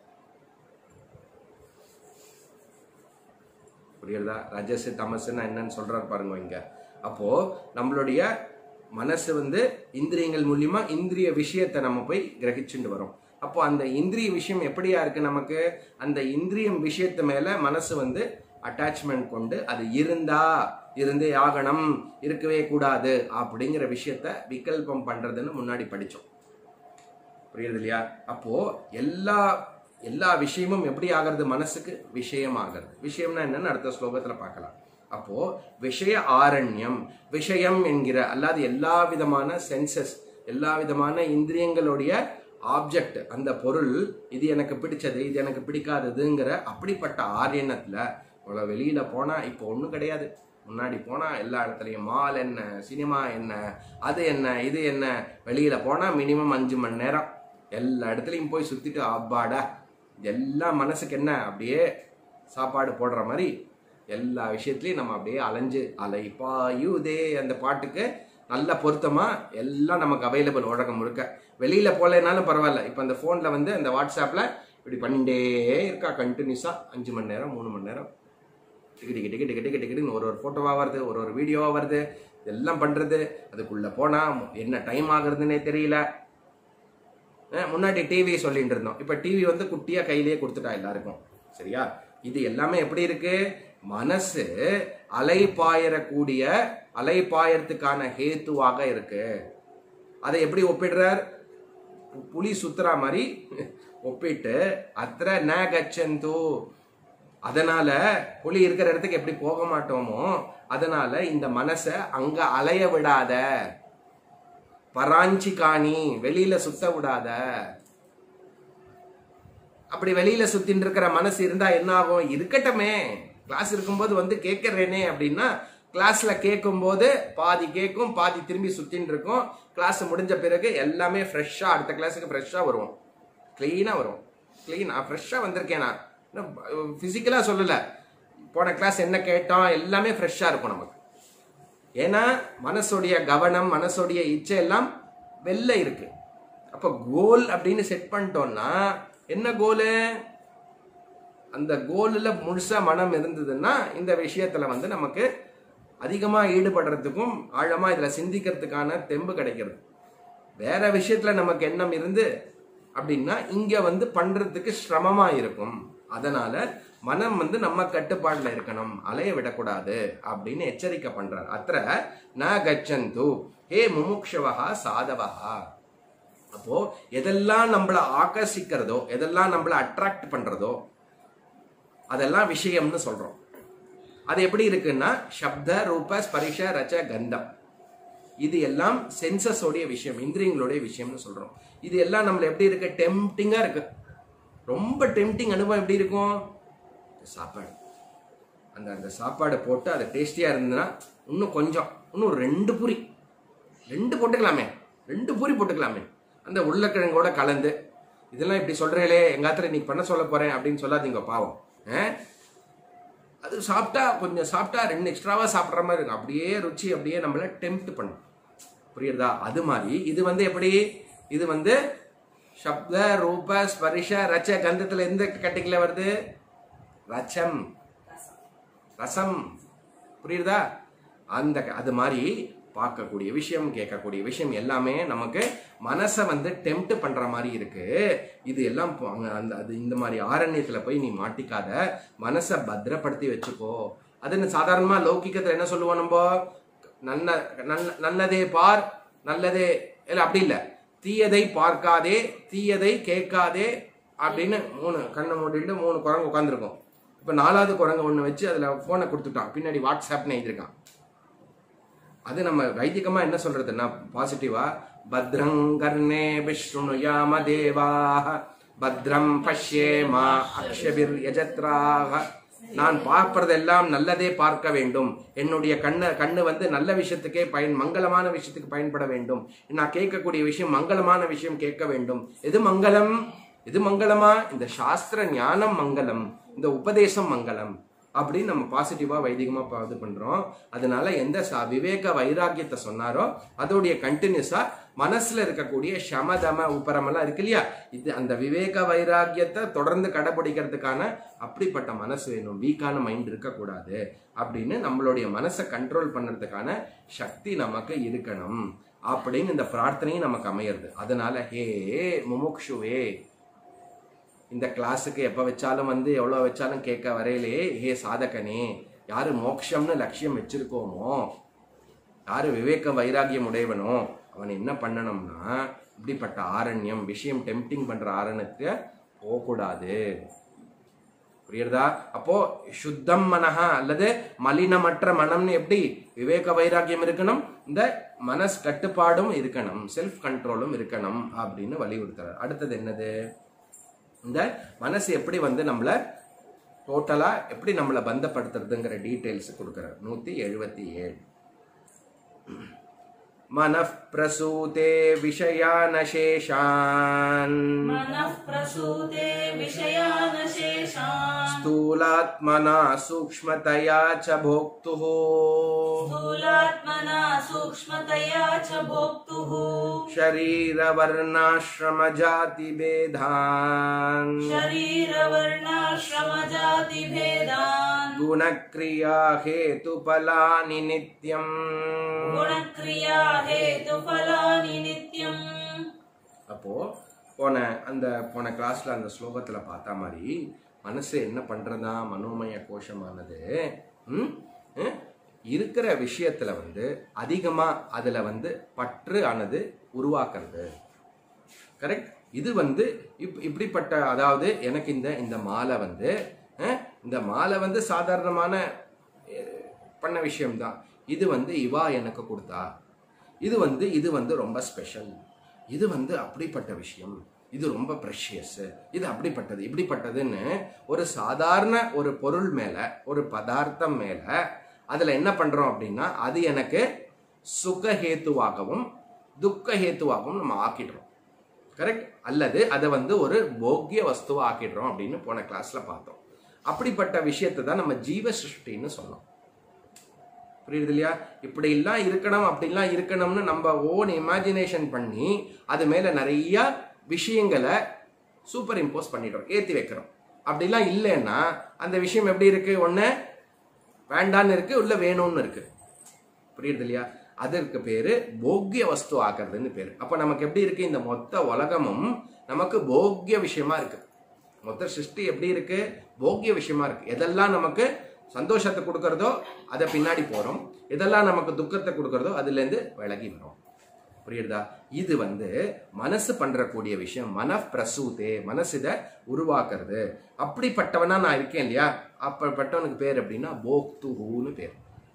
புரியுறதா ரஜஸ் தமசுன்னா என்னன்னு சொல்றாரு பாருங்க இங்க அப்போ நம்மளுடைய மனசு வந்து இந்திரியங்கள் மூலியமா இந்திரிய விஷயத்தை நம்ம போய் கிரகிச்சுட்டு வரோம் அப்போ அந்த இந்திரிய விஷயம் எப்படியா இருக்கு நமக்கு அந்த இந்திரியம் விஷயத்து மேல மனசு வந்து அட்டாச்மெண்ட் கொண்டு அது இருந்தா இருந்தே ஆகணும் இருக்கவே கூடாது அப்படிங்கிற விஷயத்த விகல்பம் பண்றதுன்னு முன்னாடி படிச்சோம் புரியுது இல்லையா அப்போ எல்லா எல்லா விஷயமும் எப்படி ஆகிறது மனசுக்கு விஷயம் ஆகிறது விஷயம்னா என்னன்னு அடுத்த ஸ்லோகத்துல பார்க்கலாம் அப்போ விஷய ஆரண்யம் விஷயம் என்கிற அல்லாது எல்லா விதமான சென்சஸ் எல்லா விதமான இந்திரியங்களுடைய ஆப்ஜெக்ட் அந்த பொருள் இது எனக்கு பிடிச்சது இது எனக்கு பிடிக்காததுங்கிற அப்படிப்பட்ட ஆரியணத்துல இவ்வளோ வெளியில போனா இப்போ ஒன்றும் கிடையாது முன்னாடி போனா எல்லா இடத்துலையும் மால் என்ன சினிமா என்ன அது என்ன இது என்ன வெளியில போனா மினிமம் அஞ்சு மணி நேரம் எல்லா இடத்துலையும் போய் சுத்திட்டு அப்பாடா எல்லாம் மனசுக்கு என்ன அப்படியே சாப்பாடு போடுற மாதிரி எல்லா விஷயத்துலையும் நம்ம அப்படியே அலைஞ்சு அலை பாயுதே அந்த பாட்டுக்கு நல்ல பொருத்தமா எல்லாம் நமக்கு அவைலபிள் உலகம் முழுக்க வெளியில போகலைனாலும் பரவாயில்ல இப்போ அந்த ஃபோன்ல வந்து அந்த வாட்ஸ்அப்ல இப்படி பண்ணிட்டே இருக்கா கண்டினியூஸா அஞ்சு மணி நேரம் மூணு மணி நேரம் டிக்கு டிக்கு டிக்கு டிக்கு டிக்கு டிக்குன்னு ஒரு ஒரு ஃபோட்டோவாக வருது ஒரு ஒரு வீடியோவாக வருது இதெல்லாம் பண்ணுறது அதுக்குள்ளே போனால் என்ன டைம் ஆகுறதுன்னே தெரியல அஹ் முன்னாடி டிவி சொல்லிட்டு இருந்தோம் இப்போ டிவி வந்து குட்டியாக கையிலேயே கொடுத்துட்டா எல்லாருக்கும் சரியா இது எல்லாமே எப்படி இருக்கு மனசு அலை பாயறக்கூடிய அலை பாயறதுக்கான ஹேத்துவாக இருக்கு அதை எப்படி ஒப்பிடுறார் பு- புலி சுத்துறா மாதிரி ஒப்பிட்டு அத்திர ந கச்சந்து அதனால புலி இருக்கிற இடத்துக்கு எப்படி போக மாட்டோமோ அதனால இந்த மனசை அங்க அலைய விடாத பராஞ்சி காணி வெளியில சுத்த விடாத அப்படி வெளியில சுத்தின்னு இருக்கிற மனசு இருந்தா என்ன ஆகும் இருக்கட்டுமே கிளாஸ் இருக்கும்போது வந்து கேட்கறேனே அப்படின்னா கிளாஸ்ல கேட்கும்போது பாதி கேட்கும் பாதி திரும்பி சுத்தின்னு இருக்கும் கிளாஸ் முடிஞ்ச பிறகு எல்லாமே ஃப்ரெஷ்ஷா அடுத்த கிளாஸுக்கு ஃப்ரெஷ்ஷா வரும் கிளீனா வரும் கிளீனா ஃப்ரெஷ்ஷா வந்திருக்கேன் நான் பிசிக்கலா சொல்லல போன கிளாஸ் என்ன கேட்டோம் எல்லாமே ஃப்ரெஷ்ஷா இருக்கும் நமக்கு ஏன்னா மனசுடைய கவனம் மனசுடைய இச்சை எல்லாம் வெளில இருக்கு அப்ப கோல் அப்படின்னு செட் பண்ணிட்டோம்னா என்ன கோலு அந்த கோலில் முழுசா மனம் இருந்ததுன்னா இந்த விஷயத்துல வந்து நமக்கு அதிகமா ஈடுபடுறதுக்கும் ஆழமா இதுல சிந்திக்கிறதுக்கான தெம்பு கிடைக்கிறது வேற விஷயத்துல நமக்கு எண்ணம் இருந்து அப்படின்னா இங்க வந்து பண்றதுக்கு சிரமமா இருக்கும் அதனால மனம் வந்து நம்ம கட்டுப்பாட்டுல இருக்கணும் அலைய விடக்கூடாது அப்படின்னு எச்சரிக்கை பண்றார் அത്ര ந கச்சந்து ஹே முமுக்ஷவஹா சாதவஹா அப்போ எதெல்லாம் நம்மள ஆகர்ஷிக்கிறதோ எதெல்லாம் நம்மள அட்ராக்ட் பண்றதோ அதெல்லாம் விஷயம்னு சொல்றோம் அது எப்படி இருக்குன்னா சப்த ரூப ஸ்பரிஷ ரச்ச கந்தம் இது எல்லாம் சென்சஸோடைய விஷயம் இந்திரியங்களுடைய விஷயம்னு சொல்றோம் இது எல்லாம் நம்மள எப்படி இருக்கு டெம்டிங்கா இருக்கு ரொம்ப டெம்டிங் அனுபவம் எப்படி இருக்கும் சாப்பாடு அந்த அந்த சாப்பாடு போட்டு அது டேஸ்டியா இருந்ததுன்னா இன்னும் கொஞ்சம் இன்னும் ஒரு ரெண்டு பூரி ரெண்டு போட்டுக்கலாமே ரெண்டு பூரி போட்டுக்கலாமே அந்த உருளைக்கிழங்கோட கலந்து இதெல்லாம் இப்படி சொல்றீங்களே எங்க ஆத்துல இன்னைக்கு பண்ண சொல்ல போறேன் அப்படின்னு சொல்லாதீங்க பாவம் ஆ? அது சாப்பிட்டா கொஞ்சம் சாப்பிட்டா ரெண்டு எக்ஸ்ட்ராவா சாப்பிட்ற மாதிரி இருக்கும் அப்படியே ருச்சி அப்படியே நம்மள டெம்ப்ட் பண்ணும் புரியுறதா அது மாதிரி இது வந்து எப்படி இது வந்து சப்த ரூப ஸ்பரிஷ ரச்ச கந்தத்துல எந்த கட்டிக்கல வருது ரச்சம் ரசம் புரியுதா அந்த க- அது மாதிரி பார்க்கக்கூடிய விஷயம் கேட்கக்கூடிய விஷயம் எல்லாமே நமக்கு மனசை வந்து டெம்ட் பண்ற மாதிரி இருக்கு இது எல்லாம் போ- அங்க அந்த அது இந்த மாதிரி ஆரண்யத்துல போய் நீ மாட்டிக்காத மனசை பத்திரப்படுத்தி வச்சுக்கோ அது என்ன சாதாரணமா லௌகிக்கத்துல என்ன சொல்லுவோம் நம்ம நல்ல நல்ல- நல்லதே பார் நல்லதே இல்ல அப்படி இல்ல தீயதை பார்க்காதே தீயதை கேட்காதே அப்படின்னு மூணு கண்ணை மூடிட்டு மூணு குரங்கு உட்காந்துருக்கும் இப்ப நாலாவது குரங்கு ஒண்ணு வச்சு அதுல போனை கொடுத்துட்டான் பின்னாடி வாட்ஸ்அப்னு எழுதியிருக்கான் அது நம்ம வைதிகமா என்ன சொல்றதுன்னா பாசிட்டிவா பத்ரங் கர்ணே விஷ்ணுயாம தேவாக பத்ரம் பஷ்யேமா அக்ஷபிர் யஜத்ராக நான் பார்ப்பதெல்லாம் நல்லதே பார்க்க வேண்டும் என்னுடைய கண்ணு கண்ணு வந்து நல்ல விஷயத்துக்கே பயன் மங்களமான விஷயத்துக்கு பயன்பட வேண்டும் நான் கேட்கக்கூடிய விஷயம் மங்களமான விஷயம் கேட்க வேண்டும் எது மங்களம் எது மங்களமா இந்த சாஸ்திர ஞானம் மங்களம் இந்த உபதேசம் மங்களம் அப்படின்னு நம்ம பாசிட்டிவா வைதிகமா ப- இது பண்றோம் அதனால எந்த ச- விவேக வைராக்கியத்தை சொன்னாரோ அதோடைய கண்டினியூஸா மனசுல இருக்கக்கூடிய சமதம உப்பரமெல்லாம் இருக்கு இல்லையா இது அந்த விவேக வைராக்கியத்தை தொடர்ந்து கடைபிடிக்கிறதுக்கான அப்படிப்பட்ட மனசு வேணும் வீக்கான மைண்ட் இருக்கக்கூடாது அப்படின்னு நம்மளுடைய மனசை கண்ட்ரோல் பண்ணுறதுக்கான சக்தி நமக்கு இருக்கணும் அப்படின்னு இந்த பிரார்த்தனையும் நமக்கு அமையிறது அதனால ஹே முமுக்ஷுவே இந்த கிளாஸுக்கு எப்போ வச்சாலும் வந்து எவ்வளோ வச்சாலும் கேட்க வரையிலே ஹே சாதகனே யாரு மோட்சம்னு லட்சியம் வச்சிருக்கோமோ யாரு விவேக வைராகியம் உடையவனோ அவன் என்ன பண்ணணும்னா இப்படிப்பட்ட ஆரண்யம் விஷயம் டெம்டிங் பண்ற ஆரண்யத்துக்கு போகக்கூடாது புரியுறதா அப்போ சுத்தம் மனஹா அல்லது மலினமற்ற மனம்னு எப்படி விவேக வைராகியம் இருக்கணும் இந்த மனஸ் கட்டுப்பாடும் இருக்கணும் செல்ஃப் கண்ட்ரோலும் இருக்கணும் அப்படின்னு வலியுறுத்துறார் அடுத்தது என்னது இந்த மனசு எப்படி வந்து நம்மள டோட்டலா எப்படி நம்மளை பந்தப்படுத்துறதுங்கிற டீடைல்ஸ் கொடுக்குறார் நூத்தி எழுபத்தி ஏழு मनः प्रसूते विषयानशेषान् मनः प्रसूते विषयानशेषान् स्थूलात्मना सूक्ष्मतया च भोक्तुः स्थूलात्मना सूक्ष्मतया च भोक्तुः शरीरवर्णाश्रमजातिभेदान् शरीरवर्णाश्रमजातिभेदान् गुणक्रिया हेतुफलानि नित्यम् गुणक्रिया हेतुफलानि नित्यम् அப்போ போன அந்த போன கிளாஸ்ல அந்த ஸ்லோகத்துல பார்த்த மாதிரி மனசு என்ன பண்றதா மனோமய கோஷமானது ம்? ம்? இருக்கிற விஷயத்துல வந்து அதிகமா அதுல வந்து பற்று ஆனது உருவாக்குறது கரெக்ட் இது வந்து இப் இப்படிப்பட்ட அதாவது எனக்கு இந்த இந்த மாலை வந்து அஹ், இந்த மாலை வந்து சாதாரணமான அஹ், பண்ண விஷயம்தான் இது வந்து இவா எனக்கு கொடுத்தா இது வந்து இது வந்து ரொம்ப ஸ்பெஷல் இது வந்து அப்படிப்பட்ட விஷயம் இது ரொம்ப ப்ரெஷியஸ் இது அப்படிப்பட்டது இப்படிப்பட்டதுன்னு ஒரு சாதாரண ஒரு பொருள் மேல ஒரு பதார்த்தம் மேல அதுல என்ன பண்றோம் அப்படின்னா அது எனக்கு சுகஹேத்துவாகவும் துக்கஹேத்துவாகவும் நம்ம ஆக்கிடுறோம் கரெக்ட் அல்லது அதை வந்து ஒரு போக்கிய வஸ்துவா ஆக்கிடுறோம் அப்படின்னு போன கிளாஸ்ல பார்த்தோம் அப்படிப்பட்ட விஷயத்தை தான் நம்ம ஜீவ சிருஷ்டின்னு சொன்னோம் புரியுது இல்லையா இப்படிலாம் இருக்கணும் அப்படிலாம் இருக்கணும்னு நம்ம ஓன் இமேஜினேஷன் பண்ணி அது மேல நிறைய விஷயங்களை சூப்பர் இம்போஸ் பண்ணிடுறோம் ஏத்தி வைக்கிறோம் அப்படிலாம் இல்லைன்னா அந்த விஷயம் எப்படி இருக்கு ஒண்ணு வேண்டான்னு இருக்கு உள்ள வேணும்னு இருக்கு புரியுது இல்லையா அதற்கு பேரு போக்கிய வஸ்து ஆக்குறதுன்னு பேரு அப்ப நமக்கு எப்படி இருக்கு இந்த மொத்த உலகமும் நமக்கு போக்கிய விஷயமா இருக்கு மொத்த சிருஷ்டி எப்படி இருக்கு போக்கிய விஷயமா இருக்கு எதெல்லாம் நமக்கு சந்தோஷத்தை கொடுக்கறதோ அதை பின்னாடி போறோம் எதெல்லாம் நமக்கு துக்கத்தை கொடுக்கறதோ அதுல இருந்து விலகி வரோம் புரியுதா இது வந்து மனசு பண்றக்கூடிய விஷயம் மன பிரசூதே மனசு இதை உருவாக்குறது அப்படிப்பட்டவனா நான் இருக்கேன் இல்லையா அப்படிப்பட்டவனுக்கு பேர் அப்படின்னா போக்துஹூன்னு பேர்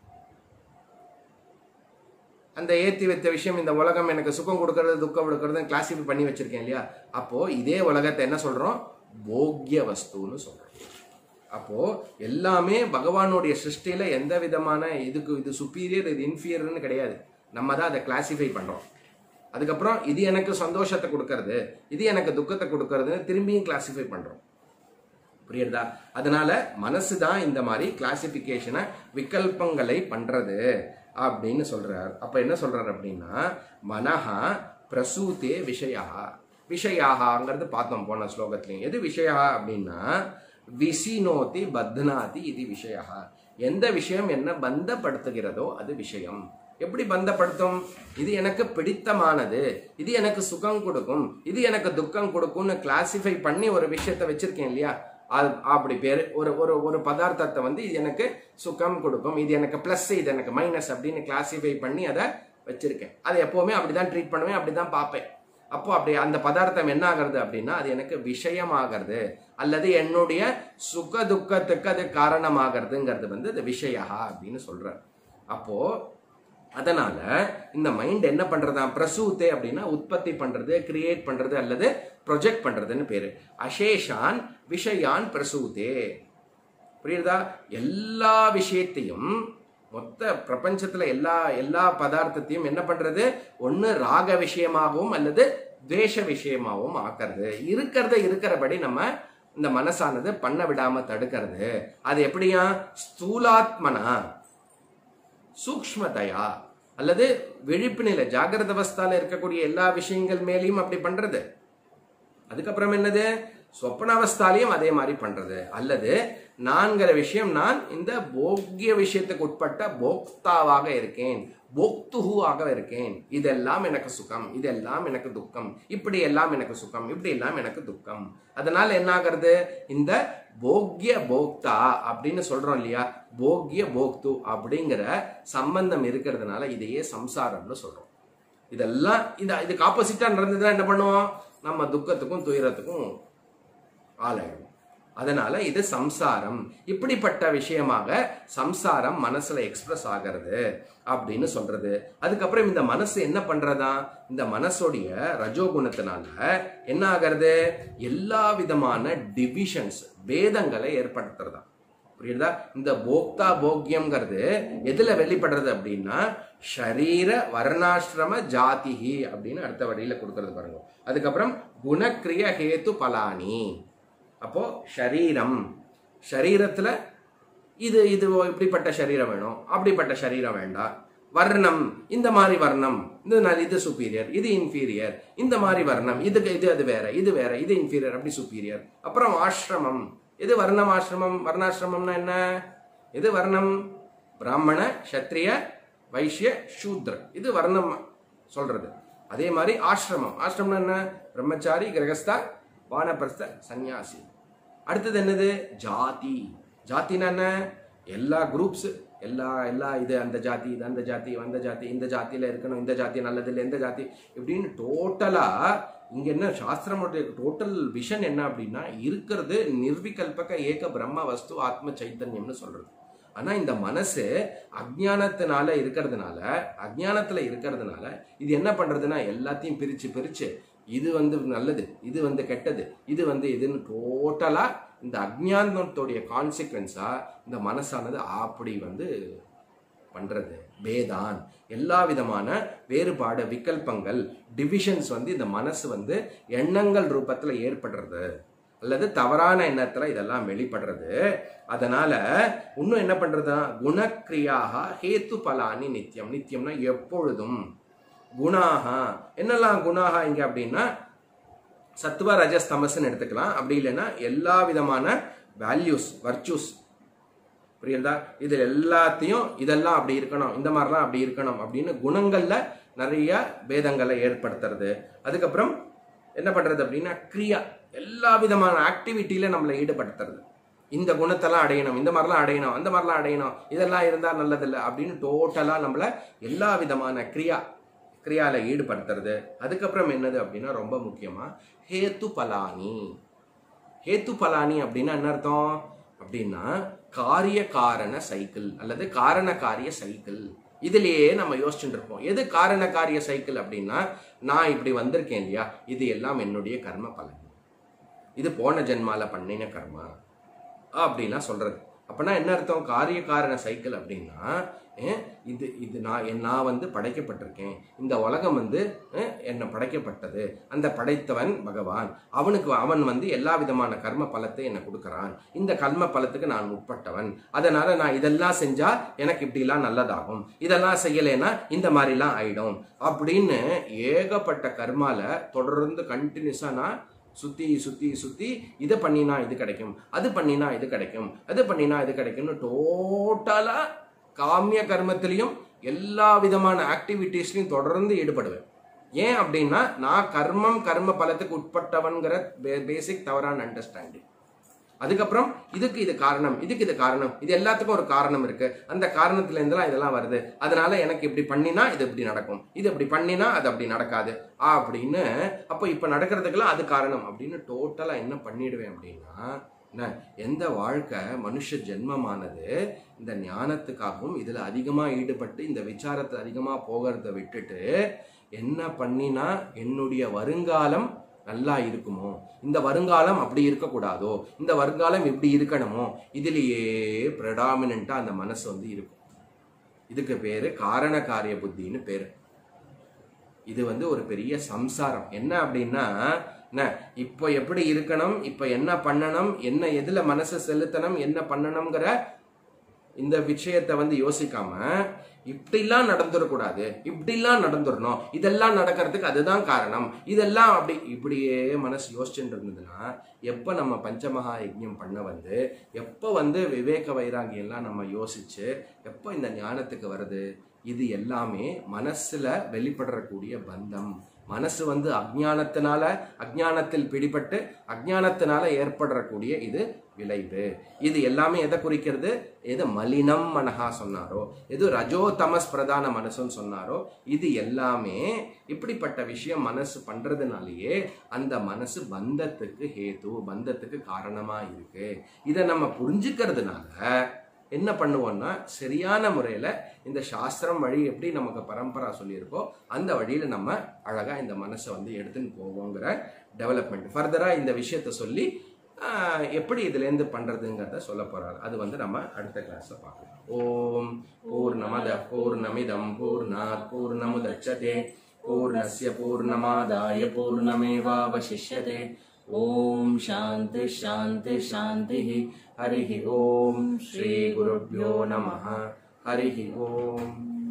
அந்த ஏத்தி வைத்த விஷயம் இந்த உலகம் எனக்கு சுகம் கொடுக்கறது துக்கம் கொடுக்கறது கிளாசிஃபை பண்ணி வச்சிருக்கேன் இல்லையா அப்போ இதே உலகத்தை என்ன சொல்றோம் போக்கிய வஸ்துன்னு சொல்றோம் அப்போ எல்லாமே பகவானுடைய சிருஷ்டியில எந்த விதமான இதுக்கு இது சுப்பீரியர் இது இன்ஃபீரியர்னு கிடையாது நம்ம தான் அதை கிளாசிஃபை பண்றோம் அதுக்கப்புறம் இது எனக்கு சந்தோஷத்தை கொடுக்கறது இது எனக்கு துக்கத்தை கொடுக்கறதுன்னு திரும்பியும் கிளாசிஃபை பண்றோம் புரியுதா அதனால மனசு தான் இந்த மாதிரி கிளாசிபிகேஷனை விகல்பங்களை பண்றது அப்படின்னு சொல்றார் அப்ப என்ன சொல்றார் அப்படின்னா மனஹா பிரசூதே விஷயா விஷயாங்கிறது பார்த்தோம் போன ஸ்லோகத்திலையும் எது விஷயா அப்படின்னா விசினோதி பத்னாதி இது விஷயா எந்த விஷயம் என்ன பந்தப்படுத்துகிறதோ அது விஷயம் எப்படி பந்தப்படுத்தும் இது எனக்கு பிடித்தமானது இது எனக்கு சுகம் கொடுக்கும் இது எனக்கு துக்கம் கொடுக்கும்னு கிளாசிஃபை பண்ணி ஒரு விஷயத்தை வச்சிருக்கேன் இல்லையா அது அப்படி பேரு ஒரு ஒரு ஒரு பதார்த்தத்தை வந்து இது எனக்கு சுகம் கொடுக்கும் இது எனக்கு பிளஸ் இது எனக்கு மைனஸ் அப்படின்னு கிளாசிஃபை பண்ணி அதை வச்சிருக்கேன் அதை எப்பவுமே அப்படிதான் ட்ரீட் பண்ணுவேன் அப்படிதான் பார்ப்பேன் அப்போ அப்படி அந்த பதார்த்தம் என்ன ஆகிறது அப்படின்னா அது எனக்கு விஷயமாகிறது அல்லது என்னுடைய சுக துக்கத்துக்கு அது காரணமாகிறதுங்கிறது வந்து அது விஷயா அப்படின்னு சொல்றார் அப்போ அதனால இந்த மைண்ட் என்ன பண்றதா பிரசூத்தே அப்படின்னா உற்பத்தி பண்றது கிரியேட் பண்றது அல்லது ப்ரொஜெக்ட் பண்றதுன்னு பேரு அசேஷான் விஷயான் பிரசூதே புரியுதா எல்லா விஷயத்தையும் மொத்த பிரபஞ்சத்துல எல்லா எல்லா பதார்த்தத்தையும் என்ன பண்றது ஒண்ணு ராக விஷயமாகவும் அல்லது துவேஷ விஷயமாகவும் ஆக்கிறது இருக்கிறத இருக்கிறபடி நம்ம இந்த மனசானது பண்ண விடாம தடுக்கிறது அது எப்படியா ஸ்தூலாத்மனா சூக்ஷ்மதையா அல்லது விழிப்பு நிலை ஜாகிரத அவஸ்தால இருக்கக்கூடிய எல்லா விஷயங்கள் மேலேயும் அப்படி பண்றது அதுக்கப்புறம் என்னது சொப்பன அவஸ்தாலையும் அதே மாதிரி பண்றது அல்லது நான்கிற விஷயம் நான் இந்த போக்கிய விஷயத்துக்கு உட்பட்ட போக்தாவாக இருக்கேன் போக்துஹுவாக இருக்கேன் இதெல்லாம் எனக்கு சுகம் இதெல்லாம் எனக்கு துக்கம் இப்படி எல்லாம் எனக்கு சுகம் இப்படி எல்லாம் எனக்கு துக்கம் அதனால என்ன ஆகிறது இந்த போக்கிய போக்தா அப்படின்னு சொல்றோம் இல்லையா போக்கிய போக்து அப்படிங்கிற சம்பந்தம் இருக்கிறதுனால இதையே சம்சாரம்னு சொல்றோம் இதெல்லாம் இந்த இதுக்கு ஆப்போசிட்டா நடந்ததுன்னா என்ன பண்ணுவோம் நம்ம துக்கத்துக்கும் துயரத்துக்கும் ஆளாயிடும் அதனால இது சம்சாரம் இப்படிப்பட்ட விஷயமாக சம்சாரம் மனசுல எக்ஸ்பிரஸ் ஆகிறது அப்படின்னு சொல்றது அதுக்கப்புறம் இந்த மனசு என்ன பண்றதா இந்த மனசுடைய ரஜோகுணத்தினால என்ன ஆகிறது எல்லா விதமான டிவிஷன்ஸ் பேதங்களை ஏற்படுத்துறதா புரியுதா இந்த போக்தா போக்கியம்ங்கிறது எதுல வெளிப்படுறது அப்படின்னா ஷரீர வர்ணாசிரம ஜாதிஹி அப்படின்னு அடுத்த வழியில கொடுக்கறது பாருங்க அதுக்கப்புறம் குணக்ரிய ஹேத்து பலானி அப்போ ஷரீரம் ஷரீரத்துல இது இது இப்படிப்பட்ட சரீரம் வேணும் அப்படிப்பட்ட சரீரம் வேண்டாம் வர்ணம் இந்த மாதிரி வர்ணம் இது ந- இது சுப்பீரியர் இது இன்ஃபீரியர் இந்த மாதிரி வர்ணம் இதுக்கு இது அது வேற இது வேற இது இன்ஃபீரியர் அப்படி சுப்பீரியர் அப்புறம் ஆசிரமம் இது வர்ணம் ஆசிரமம் வர்ணாசிரமம்னா என்ன இது வர்ணம் பிராமண சத்திரிய வைஷ்ய சூத்ர இது வர்ணம் சொல்றது அதே மாதிரி ஆசிரமம் ஆசிரமம்னா என்ன பிரம்மச்சாரி கிரகஸ்தா வானப்பிரஸ்த சன்னியாசி அடுத்தது என்னது ஜாதி ஜாதினா என்ன எல்லா குரூப்ஸ் எல்லா எல்லா இது அந்த ஜாதி இது அந்த ஜாதி அந்த ஜாதி இந்த ஜாதியில இருக்கணும் இந்த ஜாதி நல்லது இல்லை இந்த ஜாதி இப்படின்னு டோட்டலா இங்க என்ன சாஸ்திரமுடைய டோட்டல் விஷன் என்ன அப்படின்னா இருக்கிறது நிர்விகல்பக ஏக பிரம்ம வஸ்து ஆத்ம சைத்தன்யம்னு சொல்றது ஆனா இந்த மனசு அஜ்ஞானத்தினால இருக்கிறதுனால அஜ்ஞானத்துல இருக்கிறதுனால இது என்ன பண்றதுன்னா எல்லாத்தையும் பிரிச்சு பிரிச்சு இது வந்து நல்லது இது வந்து கெட்டது இது வந்து இதுன்னு டோட்டலா இந்த அஜ்ஞானத்துடைய கான்சிக்வன்ஸா இந்த மனசானது அப்படி வந்து பண்றது பேதான் எல்லா விதமான வேறுபாடு விகல்பங்கள் டிவிஷன்ஸ் வந்து இந்த மனசு வந்து எண்ணங்கள் ரூபத்துல ஏற்படுறது அல்லது தவறான எண்ணத்துல இதெல்லாம் வெளிப்படுறது அதனால இன்னும் என்ன பண்றதுன்னா குணக்ரியாக ஹேத்து பலானி நித்தியம் நித்தியம்னா எப்பொழுதும் குணாகா என்னெல்லாம் குணாகா இங்க அப்படின்னா சத்துவ ரஜஸ் தமஸ்ன்னு எடுத்துக்கலாம் அப்படி இல்லைன்னா எல்லா விதமான வேல்யூஸ் வர்ச்சூஸ் புரியுதா இது எல்லாத்தையும் இதெல்லாம் அப்படி இருக்கணும் இந்த மாதிரிலாம் அப்படி இருக்கணும் அப்படின்னு குணங்கள்ல நிறைய பேதங்களை ஏற்படுத்துறது அதுக்கப்புறம் என்ன பண்றது அப்படின்னா கிரியா எல்லா விதமான ஆக்டிவிட்டியில நம்மளை ஈடுபடுத்துறது இந்த குணத்தெல்லாம் அடையணும் இந்த மாதிரிலாம் அடையணும் அந்த மாதிரிலாம் அடையணும் இதெல்லாம் இருந்தா நல்லதில்லை அப்படின்னு டோட்டலா நம்மள எல்லா விதமான கிரியா கிரியால ஈடுபடுத்துறது அதுக்கப்புறம் என்னது அப்படின்னா ரொம்ப முக்கியமா ஹேத்து பலானி ஹேத்து பலானி அப்படின்னா என்ன அர்த்தம் அப்படின்னா காரிய காரண சைக்கிள் அல்லது காரண காரிய சைக்கிள் இதுலயே நம்ம யோசிச்சுட்டு இருப்போம் எது காரண காரிய சைக்கிள் அப்படின்னா நான் இப்படி வந்திருக்கேன் இல்லையா இது எல்லாம் என்னுடைய கர்ம பலன் இது போன ஜென்மால பண்ணின கர்மா அப்படிலாம் சொல்றது அப்பனா என்ன அர்த்தம் காரிய காரண சைக்கிள் அப்படின்னா அஹ், இது இது நான் என் நான் வந்து படைக்கப்பட்டிருக்கேன் இந்த உலகம் வந்து அஹ், என்னை படைக்கப்பட்டது அந்த படைத்தவன் பகவான் அவனுக்கு அவன் வந்து எல்லா விதமான கர்ம பலத்தை என்ன கொடுக்கறான் இந்த கர்ம பலத்துக்கு நான் உட்பட்டவன் அதனால நான் இதெல்லாம் செஞ்சா எனக்கு இப்படிலாம் நல்லதாகும் இதெல்லாம் செய்யலைன்னா இந்த மாதிரிலாம் ஆயிடும் அப்படின்னு ஏகப்பட்ட கர்மால தொடர்ந்து கண்டினியூஸா நான் சுத்தி சுத்தி சுத்தி இதை பண்ணினா இது கிடைக்கும் அது பண்ணினா இது கிடைக்கும் அது பண்ணினா இது கிடைக்கும்னு டோட்டலா காமிய கர்மத்திலையும் எல்லா விதமான ஆக்டிவிட்டீஸ்லையும் தொடர்ந்து ஈடுபடுவேன் ஏன் அப்படின்னா நான் கர்மம் கர்ம பலத்துக்கு உட்பட்டவன்கிற பேசிக் தவறான அண்டர்ஸ்டாண்டிங் அதுக்கப்புறம் இதுக்கு இது காரணம் இதுக்கு இது காரணம் இது எல்லாத்துக்கும் ஒரு காரணம் இருக்கு அந்த காரணத்துல இருந்தெல்லாம் இதெல்லாம் வருது அதனால எனக்கு இப்படி பண்ணினா இது இப்படி நடக்கும் இது இப்படி பண்ணினா அது அப்படி நடக்காது அப்படின்னு அப்போ இப்ப நடக்கிறதுக்கெல்லாம் அது காரணம் அப்படின்னு டோட்டலா என்ன பண்ணிடுவேன் அப்படின்னா என்ன எந்த வாழ்க்கை மனுஷ ஜென்மமானது இந்த ஞானத்துக்காகவும் இதுல அதிகமா ஈடுபட்டு இந்த விசாரத்தை அதிகமா போகிறத விட்டுட்டு என்ன பண்ணினா என்னுடைய வருங்காலம் நல்லா இருக்குமோ இந்த வருங்காலம் அப்படி இருக்கக்கூடாதோ இந்த வருங்காலம் இப்படி இருக்கணுமோ இதுலயே ப்ரெடாமினண்டா அந்த மனசு வந்து இருக்கும் இதுக்கு பேரு காரண காரிய புத்தின்னு பேரு இது வந்து ஒரு பெரிய சம்சாரம் என்ன அப்படின்னா என்ன இப்போ எப்படி இருக்கணும் இப்போ என்ன பண்ணணும் என்ன எதுல மனசை செலுத்தணும் என்ன பண்ணணுங்கிற இந்த விஷயத்தை வந்து யோசிக்காம இப்படிலாம் நடந்துடக்கூடாது இப்படிலாம் நடந்துடணும் இதெல்லாம் நடக்கிறதுக்கு அதுதான் காரணம் இதெல்லாம் அப்படி இப்படியே மனசு யோசிச்சுட்டு இருந்ததுன்னா எப்போ நம்ம பஞ்சமகா யஜ்ஞம் பண்ண வந்து எப்போ வந்து விவேக வைராகி எல்லாம் நம்ம யோசிச்சு எப்போ இந்த ஞானத்துக்கு வருது இது எல்லாமே மனசுல வெளிப்படக்கூடிய பந்தம் மனசு வந்து அஜ்ஞானத்தினால அஜ்ஞானத்தில் பிடிபட்டு அஜ்ஞானத்தினால ஏற்படக்கூடிய இது விளைவு இது எல்லாமே எதை குறிக்கிறது எது மலினம் மனஹா சொன்னாரோ எது ரஜோ தமஸ் பிரதான மனசுன்னு சொன்னாரோ இது எல்லாமே இப்படிப்பட்ட விஷயம் மனசு பண்றதுனாலேயே அந்த மனசு பந்தத்துக்கு ஹேது பந்தத்துக்கு காரணமா இருக்கு இதை நம்ம புரிஞ்சுக்கிறதுனால என்ன பண்ணுவோம்னா சரியான முறையில் இந்த சாஸ்திரம் வழி எப்படி நமக்கு பரம்பரா சொல்லியிருக்கோ அந்த வழியில் நம்ம அழகாக இந்த மனசை வந்து எடுத்துன்னு போவோங்கிற டெவலப்மெண்ட் ஃபர்தராக இந்த விஷயத்த சொல்லி ஆஹ், எப்படி இதுலேருந்து பண்ணுறதுங்கிறத சொல்ல போகிறாரு அது வந்து நம்ம அடுத்த கிளாஸில் பார்க்கலாம் ஓம் பூர்ணமத பூர்ணமிதம் பூர்ணாத் பூர்ணமுதட்சதே பூர்ணஸ்ய பூர்ணமாதாய பூர்ணமேவாவசிஷ்யதே ॐ शान्ति शान्ति शान्तिः हरिः ॐ श्रीगुरुभ्यो नमः हरिः ॐ